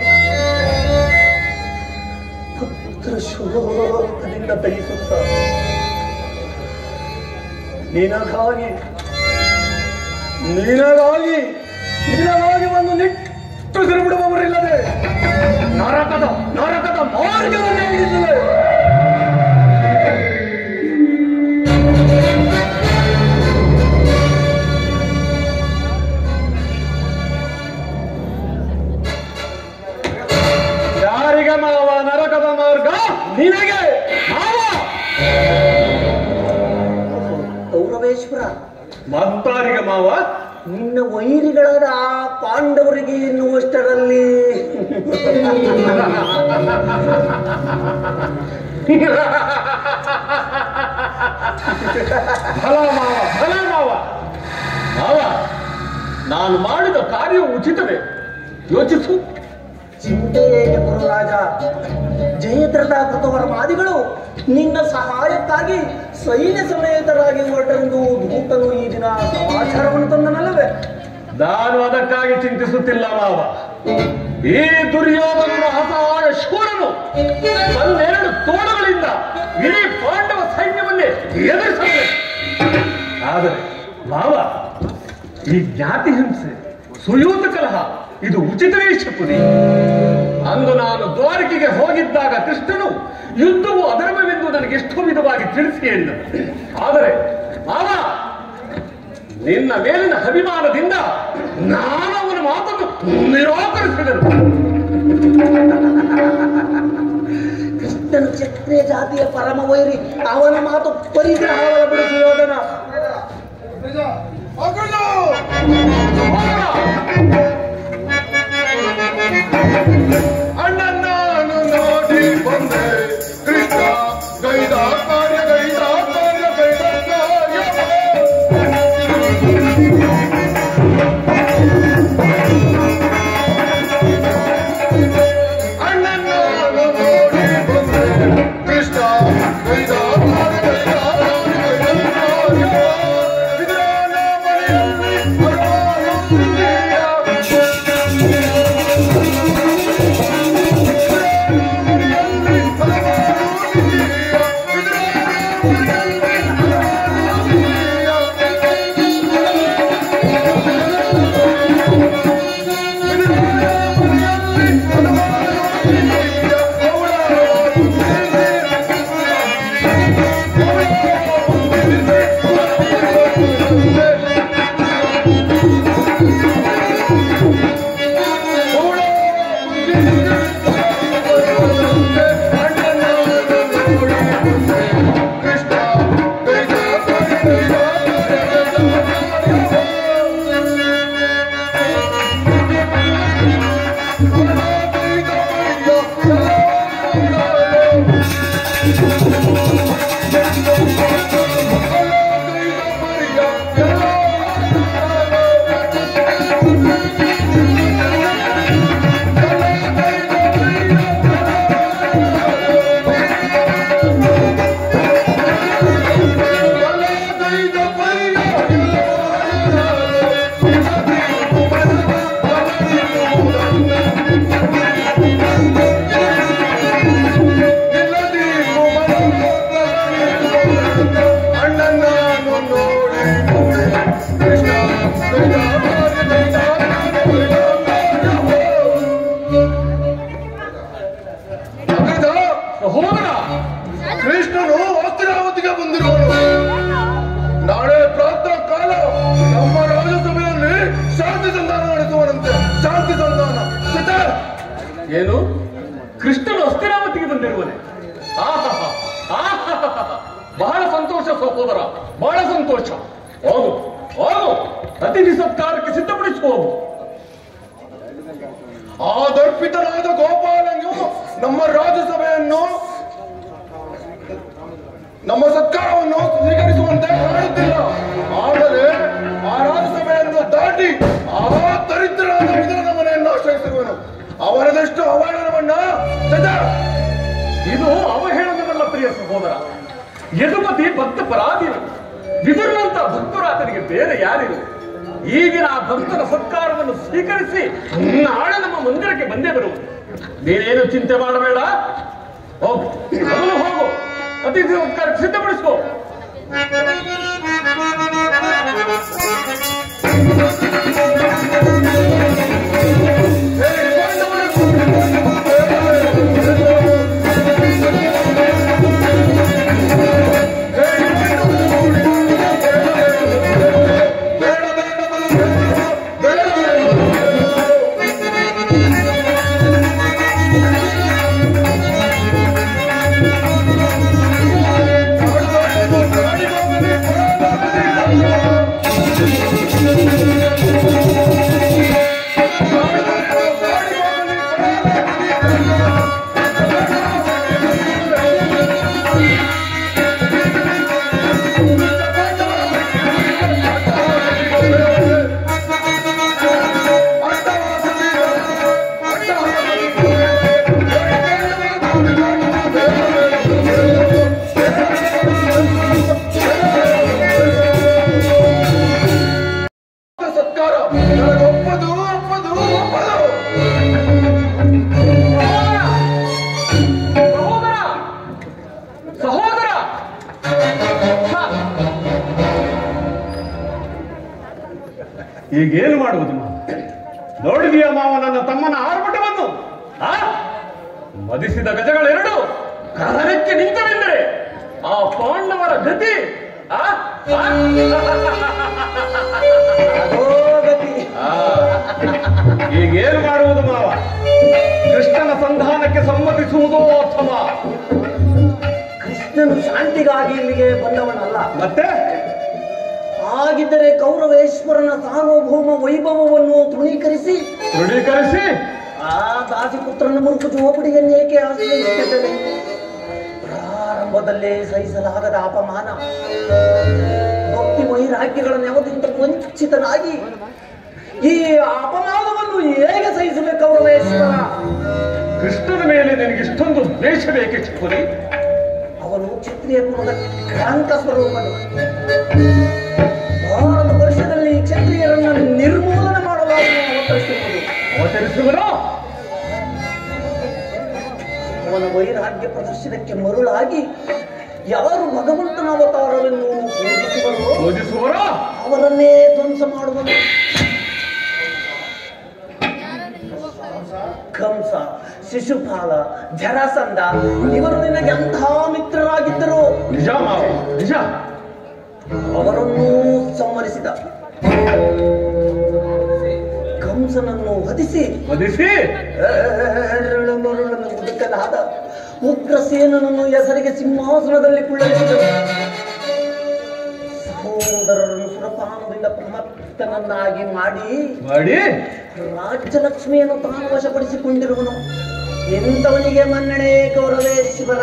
ಪುತ್ರ ಶೋಕದಿಂದ ತಯಿಸುತ್ತ ನಿನಗಾಗಿ ನಿನಗಾಗಿ ನಿನಗಾಗಿ ಒಂದು ನಿಟ್ಟುಸಿರು ಬಿಡುವವರಿಲ್ಲದೆ ನರಕದ ನರಕದ ಮಾರ್ಗವನ್ನೇ ಹಿಡಿಸುವೆ ಯಾರಿಗೆ ಮಾವ ನರಕದ ಮಾರ್ಗ ನಿನಗೆ ಮಾವ ಗೌರವೇಶ್ವರ ಮತ್ತಾರಿಗೆ ಮಾವ ನಿನ್ನ ವೈರಿಗಳಾದ ಆ ಪಾಂಡವರಿಗೆ ಎನ್ನುವಷ್ಟರಲ್ಲಿ ಫಲ ಮಾವ ಫಲ ಮಾವ ಮಾವ ನಾನು ಮಾಡಿದ ಕಾರ್ಯ ಉಚಿತವೇ ಯೋಚಿಸು ಚಿಂತೆ ಏಕೆ ಗುರುರಾಜ ಜಯದ್ರಥ ಕೃತವರ ಮಾದಿಗಳು ನಿನ್ನ ಸಹಾಯಕ್ಕಾಗಿ ಸೈನ್ಯ ಸಮೇತರಾಗಿ ಹೊರಟೆಂದು ದೂತನು ಈ ದಿನ ಸಮಾಚಾರವನ್ನು ತಂದನಲ್ಲವೇ ನಾನು ಅದಕ್ಕಾಗಿ ಚಿಂತಿಸುತ್ತಿಲ್ಲ ಮಾವ ಈ ದುರ್ಯೋಧನನ ಅಸಹಾಯ ಶೂರನು ತನ್ನೆರಡು ತೋಳುಗಳಿಂದ ಇಡೀ ಪಾಂಡವ ಸೈನ್ಯವನ್ನೇ ಎದುರಿಸಬೇಕು ಆದರೆ ಮಾವ ಈ ಜ್ಞಾತಿ ಹಿಂಸೆ ಸುಯೂತ ಕಲಹ ಇದು ಉಚಿತವೇ ಶಕುನಿ ಅಂದು ನಾನು ದ್ವಾರಕೆಗೆ ಹೋಗಿದ್ದಾಗ ಕೃಷ್ಣನು ಯುದ್ಧವು ಅಧರ್ಮವೆಂದು ನನಗೆ ಎಷ್ಟೋ ವಿಧವಾಗಿ ತಿಳಿಸಿ ಹೇಳಿದನು ಆದರೆ ಮಾವ ನಿನ್ನ ಮೇಲಿನ ಅಭಿಮಾನದಿಂದ ನಾನು ಅವನ ಮಾತನ್ನು ನಿರಾಕರಿಸಿದನು ಕೃಷ್ಣನು ಕ್ಷತ್ರಿಯ ಜಾತಿಯ ಪರಮ ವೈರಿ ಅವನ ಮಾತು ಪರಿಗ್ರಹವಳ ಬಿಡು ಸುಯೋಧನ ಅಣ್ಣನಾನು ನೋಡಿ ಬಂದೆ ಕೃಷ್ಣ ಗೈದ ಕಾರ್ಯ ಗೈದ ಕಾರ್ಯ ಗೈದ ಕಾರ್ಯ ಅಣ್ಣನಾನು ನೋಡಿ ಬಂದೆ ಕೃಷ್ಣ ಗೈದ ಕಾರ್ಯ ಗೈದ ಕಾರ್ಯ ಗೈದ ಕಾರ್ಯ ವಿಧಾನ ಮನೆಯಲ್ಲಿ ಬರುತ್ತಿದೆಯಾ? ಅಣ್ಣನಾನು ನೋಡಿ ಕೃಷ್ಣ ಸಹೋದರ ಕೃಷ್ಣನು ಅಸ್ತಿರಾವತಿಗೆ ಬಂದಿರುವನು ನಾಳೆ ಪ್ರಾತಃ ಕಾಲ ನಮ್ಮ ರಾಜಸಭೆಯಲ್ಲಿ ಶಾಂತಿ ಸಂಧಾನ ನಡೆಸುವನಂತೆ ಶಾಂತಿ ಸಂಧಾನ ಸಿದ್ಧ? ಏನು ಕೃಷ್ಣನು ಅಸ್ಥಿರಾವತಿಗೆ ಬಂದಿರುವನೆ ಆಹಾಹಾ, ಆಹಾಹಾ. ಬಹಳ ಸಂತೋಷ ಸಹೋದರ ಬಹಳ ಸಂತೋಷ ಹೋಗು ಹೋಗು ಅತಿಥಿ ಸತ್ಕಾರಕ್ಕೆ ಸಿದ್ಧಪಡಿಸುವುದು ಆ ದರ್ಪಿತನಾದ ಗೋಪಾಲನು ನಮ್ಮ ರಾಜ್ಯಸಭೆಯನ್ನು ನಮ್ಮ ಸತ್ಕಾರವನ್ನು ಸ್ವೀಕರಿಸುವಂತೆ ಮಾಡುತ್ತಿಲ್ಲ ಆದರೆ ಆ ರಾಜ್ಯಸಭೆಯನ್ನು ದಾಟಿ ಆ ದರಿದ್ರನಾದ ವಿದುರನ ಮನೆಯನ್ನು ಆಶ್ರಯಿಸಿರುವನು ಅವನದಷ್ಟು ಅವಮಾನವನ್ನ ಸದಾ ಇದು ಅವಹೇಳನವಲ್ಲ ಪ್ರಿಯ ಸಹೋದರ ಯದುಮತಿ ಭಕ್ತ ಪರಾಧೀನ ವಿದುರನಂತ ಭಕ್ತರು ಆತನಿಗೆ ಬೇರೆ ಯಾರಿರು ಈಗಿನ ಆ ಭಕ್ತರ ಸತ್ಕಾರವನ್ನು ಸ್ವೀಕರಿಸಿ ನಾಳೆ ನಮ್ಮ ಮಂದಿರಕ್ಕೆ ಬಂದೇ ಬರುವುದು ನೀನೇನು ಚಿಂತೆ ಮಾಡಬೇಡ ಹೋಗು ಮೊದಲು ಹೋಗು ಅತಿಥಿ ಸತ್ಕಾರಕ್ಕೆ ಸಿದ್ಧಪಡಿಸ್ಕೋ ಸತ್ಕಾರ ನನಗೊಪ್ಪದು ಒಪ್ಪದು ಒಪ್ಪದು ಸಹೋದರ ಸಹೋದರ ಹ. ಈಗೇನು ಮಾಡುವುದು ಮಾವ ನೋಡಿದೀಯ ಮಾವ ನನ್ನ ತಮ್ಮನ ಆರ್ಭಟವನ್ನು ಆ? ಮದಿಸಿದ ಗಜಗಳೆರಡು ಕದನಕ್ಕೆ ನಿಂತವೆಂದರೆ ಆ ಪಾಂಡವರ ಗತಿ ಆ? ಆ? ಅದೋ ಗತಿ ಆ. ಈಗೇನು ಮಾಡುವುದು ಮಾವ ಕೃಷ್ಣ ಈಶ್ವರನ ಸಂಧಾನಕ್ಕೆ ಸಮ್ಮತಿಸುವುದೋ ಅಥವಾ ಕೃಷ್ಣನು ಶಾಂತಿಗಾಗಿ ಇಲ್ಲಿಗೆ ಬಂದವನಲ್ಲ ಮತ್ತೆ ಹಾಗಿದ್ದರೆ ಕೌರವೇಶ್ವರನ ಸಾರ್ವಭೌಮ ವೈಭವವನ್ನು ತೃಣೀಕರಿಸಿ ದೃಢೀಕರಿಸಿ ಆ ದಾಸಿಪುತ್ರನ ಮುರುಕು ಜೋಪಡಿಯನ್ನೇಕೆ ಆಶ್ರಯಿಸುತ್ತಿದ್ದೇನೆ ಪ್ರಾರಂಭದಲ್ಲೇ ಸಹಿಸಲಾಗದ ಅಪಮಾನ ಭಕ್ತಿ ವೈರಾಗ್ಯಗಳ ನೆವದಿಂದ ವಂಚಿತನಾಗಿ ಈ ಅಪಮಾನವನ್ನು ಹೇಗೆ ಸಹಿಸಬೇಕು ಕೌರವೇಶ್ವರ ಕೃಷ್ಣನ ಮೇಲೆ ನಿನಗೆ ಇಷ್ಟೊಂದು ದ್ವೇಷ ಬೇಕೆ ಚಿಕ್ಕುಲಿ ಅವನು ಕ್ಷತ್ರಿಯ ಕುಲದ ಕ್ರಾಂತ ಸ್ವರೂಪನು ಭಾರತ ವರ್ಷದಲ್ಲಿ ಕ್ಷತ್ರಿಯರನ್ನು ನಿರ್ಮೂಲನೆ ಮಾಡಲು ಅವನು ಅವತರಿಸಿರುವುದು ಅವತರಿಸುವನು ಅವನ ವೈರಾಗ್ಯ ಪ್ರದರ್ಶನಕ್ಕೆ ಮರುಳಾಗಿ ಯಾರು ಭಗವಂತನ ಅವತಾರವೆಂದು ಪೂಜಿಸುವರೋ ಪೂಜಿಸುವರೋ ಅವರನ್ನೇ ಧ್ವಂಸ ಮಾಡುವನು ಕಂಸ ಶಿಶುಪಾಲ ಜರಾಸಂಧ ಇವರು ನಿನಗೆ ಅಂತಹ ಮಿತ್ರರಾಗಿದ್ದರು ನಿಜ ಮಾವ ನಿಜ ಅವರನ್ನೂ ಸಂಹರಿಸಿದ ಕಂಸನನ್ನು ವಧಿಸಿ ವಧಿಸಿ ಏಳು ಮರುಳನ್ನು ಮುದುಕನಾದ ಉಗ್ರಸೇನನನ್ನು ಹೆಸರಿಗೆ ಸಿಂಹಾಸನದಲ್ಲಿ ಕುಳ್ಳರಿಸಿದರು ಸಹೋದರರನ್ನು ಸುರಪಾನದಿಂದ ಪ್ರಮತ್ತನನ್ನಾಗಿ ಮಾಡಿ ಮಾಡಿ ರಾಜ್ಯಲಕ್ಷ್ಮಿಯನ್ನು ತಾನು ವಶಪಡಿಸಿಕೊಂಡಿರುವನು ಎಂತವನಿಗೆ ಮನ್ನಣೆ ಕೌರವೇಶ್ವರ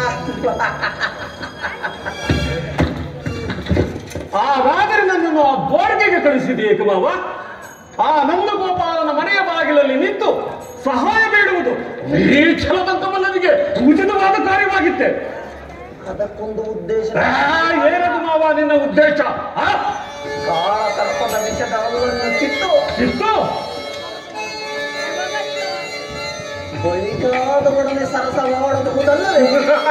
ಹಾಗಾದರೆ ನನ್ನನ್ನು ಆ ದ್ವಾರಕೆಗೆ ಕಳಿಸಿದೆ ಮಾವ ಆ ನಂದಗೋಪಾಲನ ಮನೆಯ ಬಾಗಿಲಲ್ಲಿ ನಿಂತು ಸಹಾಯ ಬೇಡುವುದು ಈ ಛಲದಂತವಲ್ಲನಿಗೆ ಉಚಿತವಾದ ಕಾರ್ಯವಾಗಿತ್ತೆ ಅದಕ್ಕೊಂದು ಉದ್ದೇಶ ಆ, ಏನದು ಮಾವ ನಿನ್ನ ಉದ್ದೇಶ ಆ? ಕಾಳ ಸರ್ಪದ ವಿಷದ ಅಲ್ಲನ್ನು ಕಿತ್ತು ಇತ್ತು ಬಳಿಗಾದವರನ್ನೇ ಸರಸವಾಡಬಹುದಲ್ಲವೇ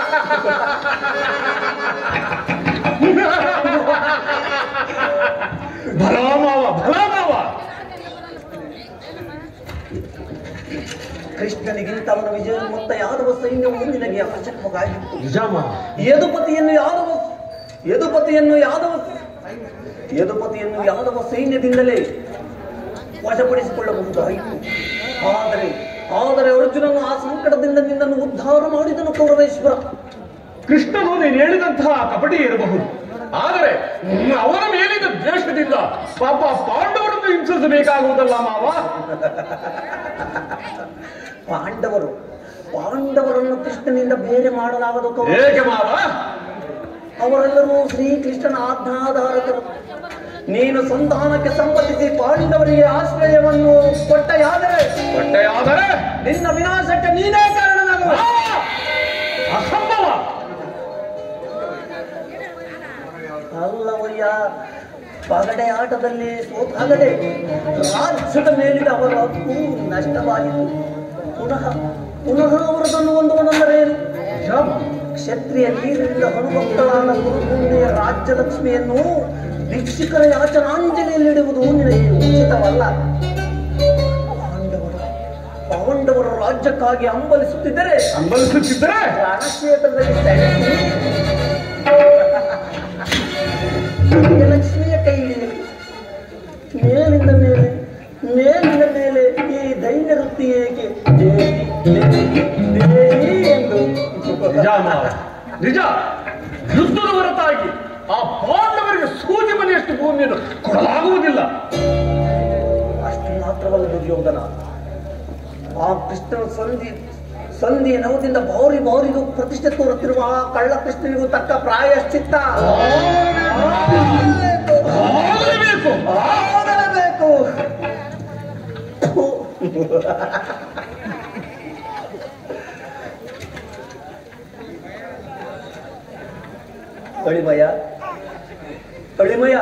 ಭಲ ಮಾವ ಭಲ ಮಾವ ಕೃಷ್ಣನಿಗಿಂತ ಅವನ ವಿಜಯ ಮೊತ್ತ ಯಾದವ ಸೈನ್ಯವು ನಿನಗೆ ಅವಶ್ಯಕವಾಗಿತ್ತು ನಿಜ ಮಾವ ಯದುಪತಿಯನ್ನು ಯಾದವ ಯದುಪತಿಯನ್ನು ಯಾದವ ಯದುಪತಿಯನ್ನು ಯಾದವ ಸೈನ್ಯದಿಂದಲೇ ವಶಪಡಿಸಿಕೊಳ್ಳಬಹುದಾಯಿತು ಆದರೆ ಆದರೆ ಅರ್ಜುನನು ಆ ಸಂಕಟದಿಂದ ನಿನ್ನನ್ನು ಉದ್ಧಾರ ಮಾಡಿದನು ಕೌರವೇಶ್ವರ ಕೃಷ್ಣನು ನೀನು ಹೇಳಿದಂತಹ ಕಪಟಿ ಇರಬಹುದು ಆದರೆ ಅವನ ಮೇಲಿನ ದ್ವೇಷದಿಂದ ಪಾಪ ಪಾಂಡವರನ್ನು ಹಿಂಸಿಸಬೇಕಾಗುವುದಲ್ಲ ಮಾವ ಪಾಂಡವರು ಪಾಂಡವರನ್ನು ಕೃಷ್ಣನಿಂದ ಬೇರೆ ಮಾಡಲಾಗದು ಕೌರವ ಏಕೆ ಮಾವ ಅವರೆಲ್ಲರೂ ಶ್ರೀಕೃಷ್ಣನ ಆಜ್ಞಾಧಾರಕರು ನೀನು ಸಂಧಾನಕ್ಕೆ ಸಂಬಂಧಿಸಿ ಪಾಂಡವರಿಗೆ ಆಶ್ರಯವನ್ನು ಕೊಟ್ಟೆಯಾದರೆ ಹೊಟ್ಟೆಯಾದರೆ ನಿನ್ನ ವಿನಾಶಕ್ಕೆ ನೀನೇ ಕಾರಣನಾಗುವ ಆ! ಅಸಂಭವ ಅಲ್ಲವಯ್ಯ ಪಗಡೆ ಆಟದಲ್ಲಿ ಸೋತಾಗದೆ ರಾಜ್ಯದ ಮೇಲಿನ ಅವರ ಹಕ್ಕು ನಷ್ಟವಾಯಿತು ಪುನಃ ಪುನಃ ಅವರದನ್ನು ಹೊಂದುವನೆಂದರೇನು ನಿಜ ಮಾವ. ಕ್ಷತ್ರಿಯ ವೀರರಿಂದ ಹನುಭಕ್ತಳಾದ ಗುರುಭೂಮಿಯ ರಾಜ್ಯಲಕ್ಷ್ಮಿಯನ್ನು ಭಿಕ್ಷುಕರ ಯಾಚನಾಂಜಲಿಯಲ್ಲಿಡುವುದು ನಿನಗೆ ಉಚಿತವಲ್ಲ ಪಾಂಡವರು ಪಾಂಡವರು ರಾಜ್ಯಕ್ಕಾಗಿ ಹಂಬಲಿಸುತ್ತಿದ್ದರೆ ಹಂಬಲಿಸುತ್ತಿದ್ದರೆ ರಣಕ್ಷೇತ್ರದಲ್ಲಿ ಸೆಣಸಿ ಲಕ್ಷ್ಮಿಯ ಕೈಲಿ ಮೇಲಿಂದ ಮೇಲೆ ಮೇಲಿನ ಮೇಲೆ ಈ ದೈನ್ಯ ವೃತ್ತಿ ಏಕೆ ದೇವಿ ದೇವಿ ದೇವಿ ಎಂದು ನಿಜ ಮಾವ ನಿಜ ಯುದ್ಧದ ಹೊರತಾಗಿ ಆ ಪಾಂಡವರಿಗೆ ಸೂಜಿ ಮನೆಯಷ್ಟು ಭೂಮಿಯನ್ನು ಕೊಡಲಾಗುವುದಿಲ್ಲ ಅಷ್ಟು ಮಾತ್ರವಲ್ಲ ದುರ್ಯೋಧನ ಆ ಕೃಷ್ಣನ ಸಂಧಿ ಸಂಧಿಯ ನವದಿಂದ ಬಾರಿ ಬಾರಿಗೂ ಪ್ರತಿಷ್ಠೆ ತೋರುತ್ತಿರುವ ಆ ಕಳ್ಳ ಕೃಷ್ಣನಿಗೂ ತಕ್ಕ ಪ್ರಾಯಶ್ಚಿತ್ತ ಆಗಲೇಬೇಕು ಆಗಲೇಬೇಕು ಅಳಿಮಯ ಅಳಿಮಯ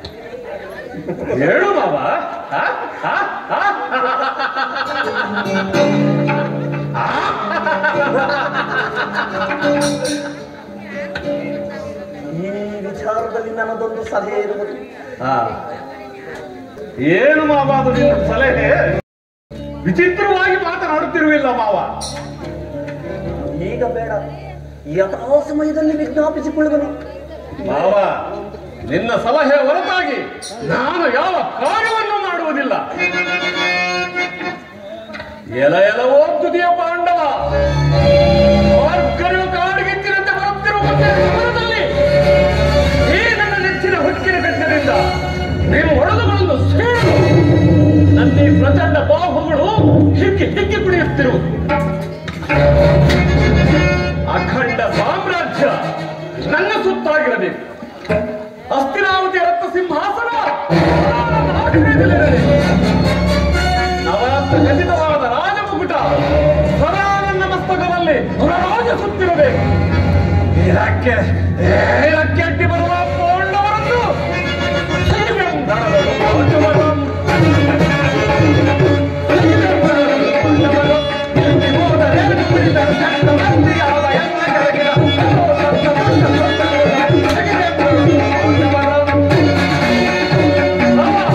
ಹೇಳು ಮಾವ ಆ? ಆ? ಆ? ಈ ವಿಚಾರದಲ್ಲಿ ನನ್ನದೊಂದು ಸಲಹೆ ಇರುವುದು ಆ. ಏನು ಮಾವ ಅದು ನಿನ್ನ ಸಲಹೆ ವಿಚಿತ್ರವಾಗಿ ಮಾತನಾಡುತ್ತಿರುವಿಲ್ಲ ಮಾವ ಈಗ ಬೇಡ ಯಥಾ ಸಮಯದಲ್ಲಿ ವಿಜ್ಞಾಪಿಸಿಕೊಳ್ಳುವನು ಮಾವ ನಿನ್ನ ಸಲಹೆ ಹೊರತಾಗಿ ನಾನು ಯಾವ ಕಾರ್ಯವನ್ನು ಮಾಡುವುದಿಲ್ಲ ಎಲ ಎಲವೋ ತುದಿಯ ಪಾಂಡ ಮಾರ್ಗರು ಕಾಡಿಗಿತ್ತಿನಂತೆ ಬರುತ್ತಿರುವ ಒಂದೇ ಸಮರದಲ್ಲಿ ಈ ನನ್ನ ನೆಚ್ಚಿನ ಹುಟ್ಟಿನ ಕಟ್ಟದಿಂದ ನೀವು ಒಳಗುಗಳನ್ನು ಸೇರು ನನ್ನ ಈ ಪ್ರಚಂಡ ಬಾಹುಗಳು ಹಿಕ್ಕಿ ಹಿಕ್ಕಿ ಕುಡಿಯುತ್ತಿರುವುದು ಅಖಂಡ ಸಾಮ್ರಾಜ್ಯ ನನ್ನ ಸುತ್ತಾಗಿರಬೇಕು ಹಸ್ತಿನಾವತಿ ರಕ್ತ ಸಿಂಹಾಸನ ನನ್ನ ಆಶ್ರಯದಲ್ಲಿರಬೇಕು. ನವರತ್ನ ಖಚಿತವಾದ ರಾಜಮುಕುಟ ಸದಾ ನನ್ನ ಮಸ್ತಕದಲ್ಲಿ ರಾಜಿಸುತ್ತಿರಬೇಕು ಇದಕ್ಕೆ ಇದಕ್ಕೆ ಅಡ್ಡಿ ಬರುವ ಪೋಂಡವರನ್ನು ಶ್ರೀಗಂಧರ್ವರು ಪೋಂಡವರು. ಶ್ರೀಗಂಧರ್ವರು ಪೋಂಡವರು. ಇಲ್ಲಿ ಹೋದರೆ ಕುಡಿದ ಚಕ್ರವರ್ತಿಯಾದ ಎಲ್ಲ ಕೆಳಗಿನ ಶ್ರೀಗಂಧರ್ವರು ಪೋಂಡವರು. ಅಮ್ಮ.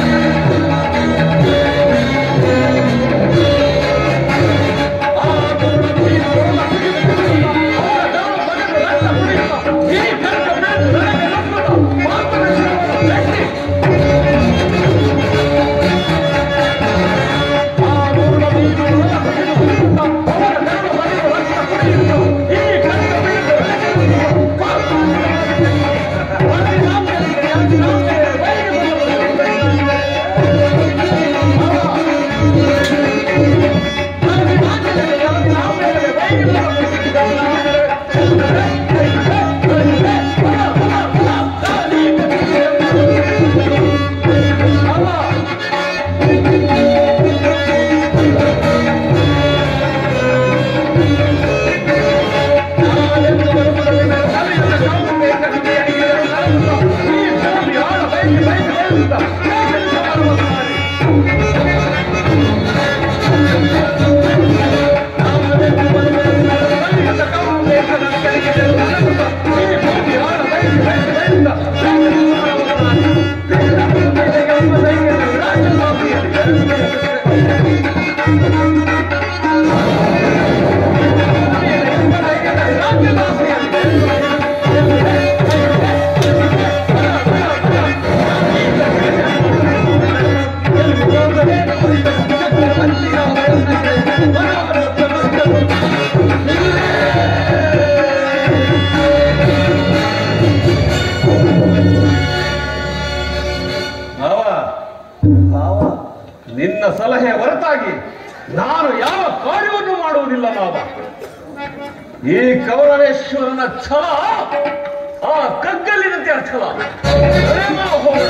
ಅವ ಭಾವ ನಿನ್ನ ಸಲಹೆ ಹೊರತಾಗಿ ನಾನು ಯಾವ ಕಾರ್ಯವನ್ನು ಮಾಡುವುದಿಲ್ಲ ಮಾವ ಈ ಕೌರವೇಶ್ವರನ ಛಲ ಆ ಕಗ್ಗಲ್ಲಿನಂತೆ ಛಲ ಸರಿ ಮಾವ, ಹೋಗೋಣ.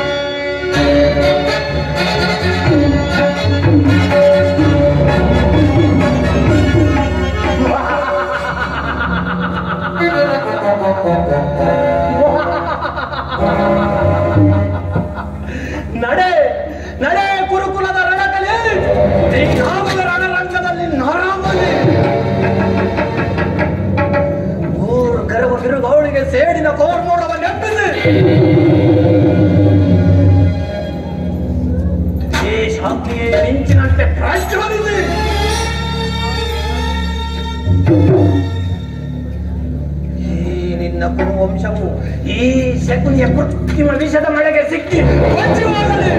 ನಡೆ ನಡೆ ಕುರುಕುಲದ ರಣಕಲಿ ಶ್ರೀರಾಮನ ರಣರಂಗದಲ್ಲಿ ನಾರಾಮಲಿ ಮೂರು ಗರ್ವ ಬಿರುಗೌಳಿಗೆ ಸೇಡಿನ ಕೋರ್ಮೋಡವನ್ನೆಬ್ಬಿಸಿ ಈ ಶಾಂತಿಗೆ ಮಿಂಚಿನಂತೆ ಪ್ರಜ್ವಲಿಸಿ ಈ ನಿನ್ನ ಕುರುವಂಶವು ಈ ಶಕುನಿಯ ಕೃತ್ರಿಮ ವಿಷದ ಮಳೆಗೆ ಸಿಕ್ಕಿ ವಜ್ರವಾಗಲಿ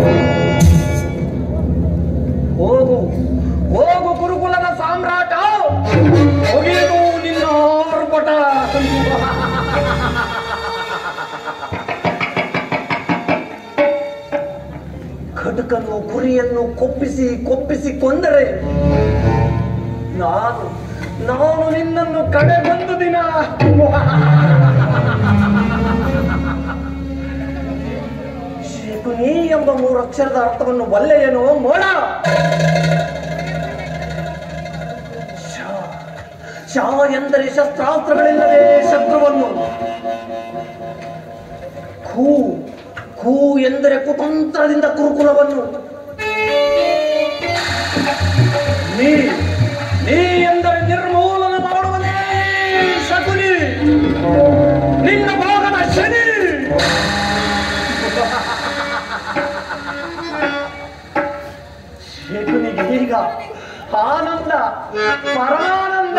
ಹೋಗು ಹೋಗು ಗುರುಕುಲದ ಸಾಮ್ರಾಟ ಹೋಗಿದು ನಿನ್ನ ಆರ್ಭಟ ಖಡ್ಕನ್ನು ಕುರಿಯನ್ನು ಕೊಪ್ಪಿಸಿ ಕೊಪ್ಪಿಸಿ ಕೊಂದರೆ ನಾನು ನಾನು ನಿನ್ನನ್ನು ಕಡೆಗೊಂದು ದಿನ ಶಕುನಿ ಎಂಬ ಮೂರು ಅಕ್ಷರದ ಅರ್ಥವನ್ನು ಬಲ್ಲೆಯೇನೋ ಮೋಡ ಶಾ ಶಾ ಎಂದರೆ ಶಸ್ತ್ರಾಸ್ತ್ರಗಳಿಲ್ಲದೆ ಶತ್ರುವನ್ನು ಖೂ ಖೂ ಎಂದರೆ ಕುತಂತ್ರದಿಂದ ಕುರುಕುಲವನ್ನು ನೀ ನೀ ಎಂದರೆ ನಿರ್ಮೂಲನ ಮಾಡುವನೇ ಶಕುನಿ ನಿನ್ನ ಭಾಗದ ಶನಿ ಶಕುನಿಗೆ ಈಗ ಆನಂದ ಪರಾನಂದ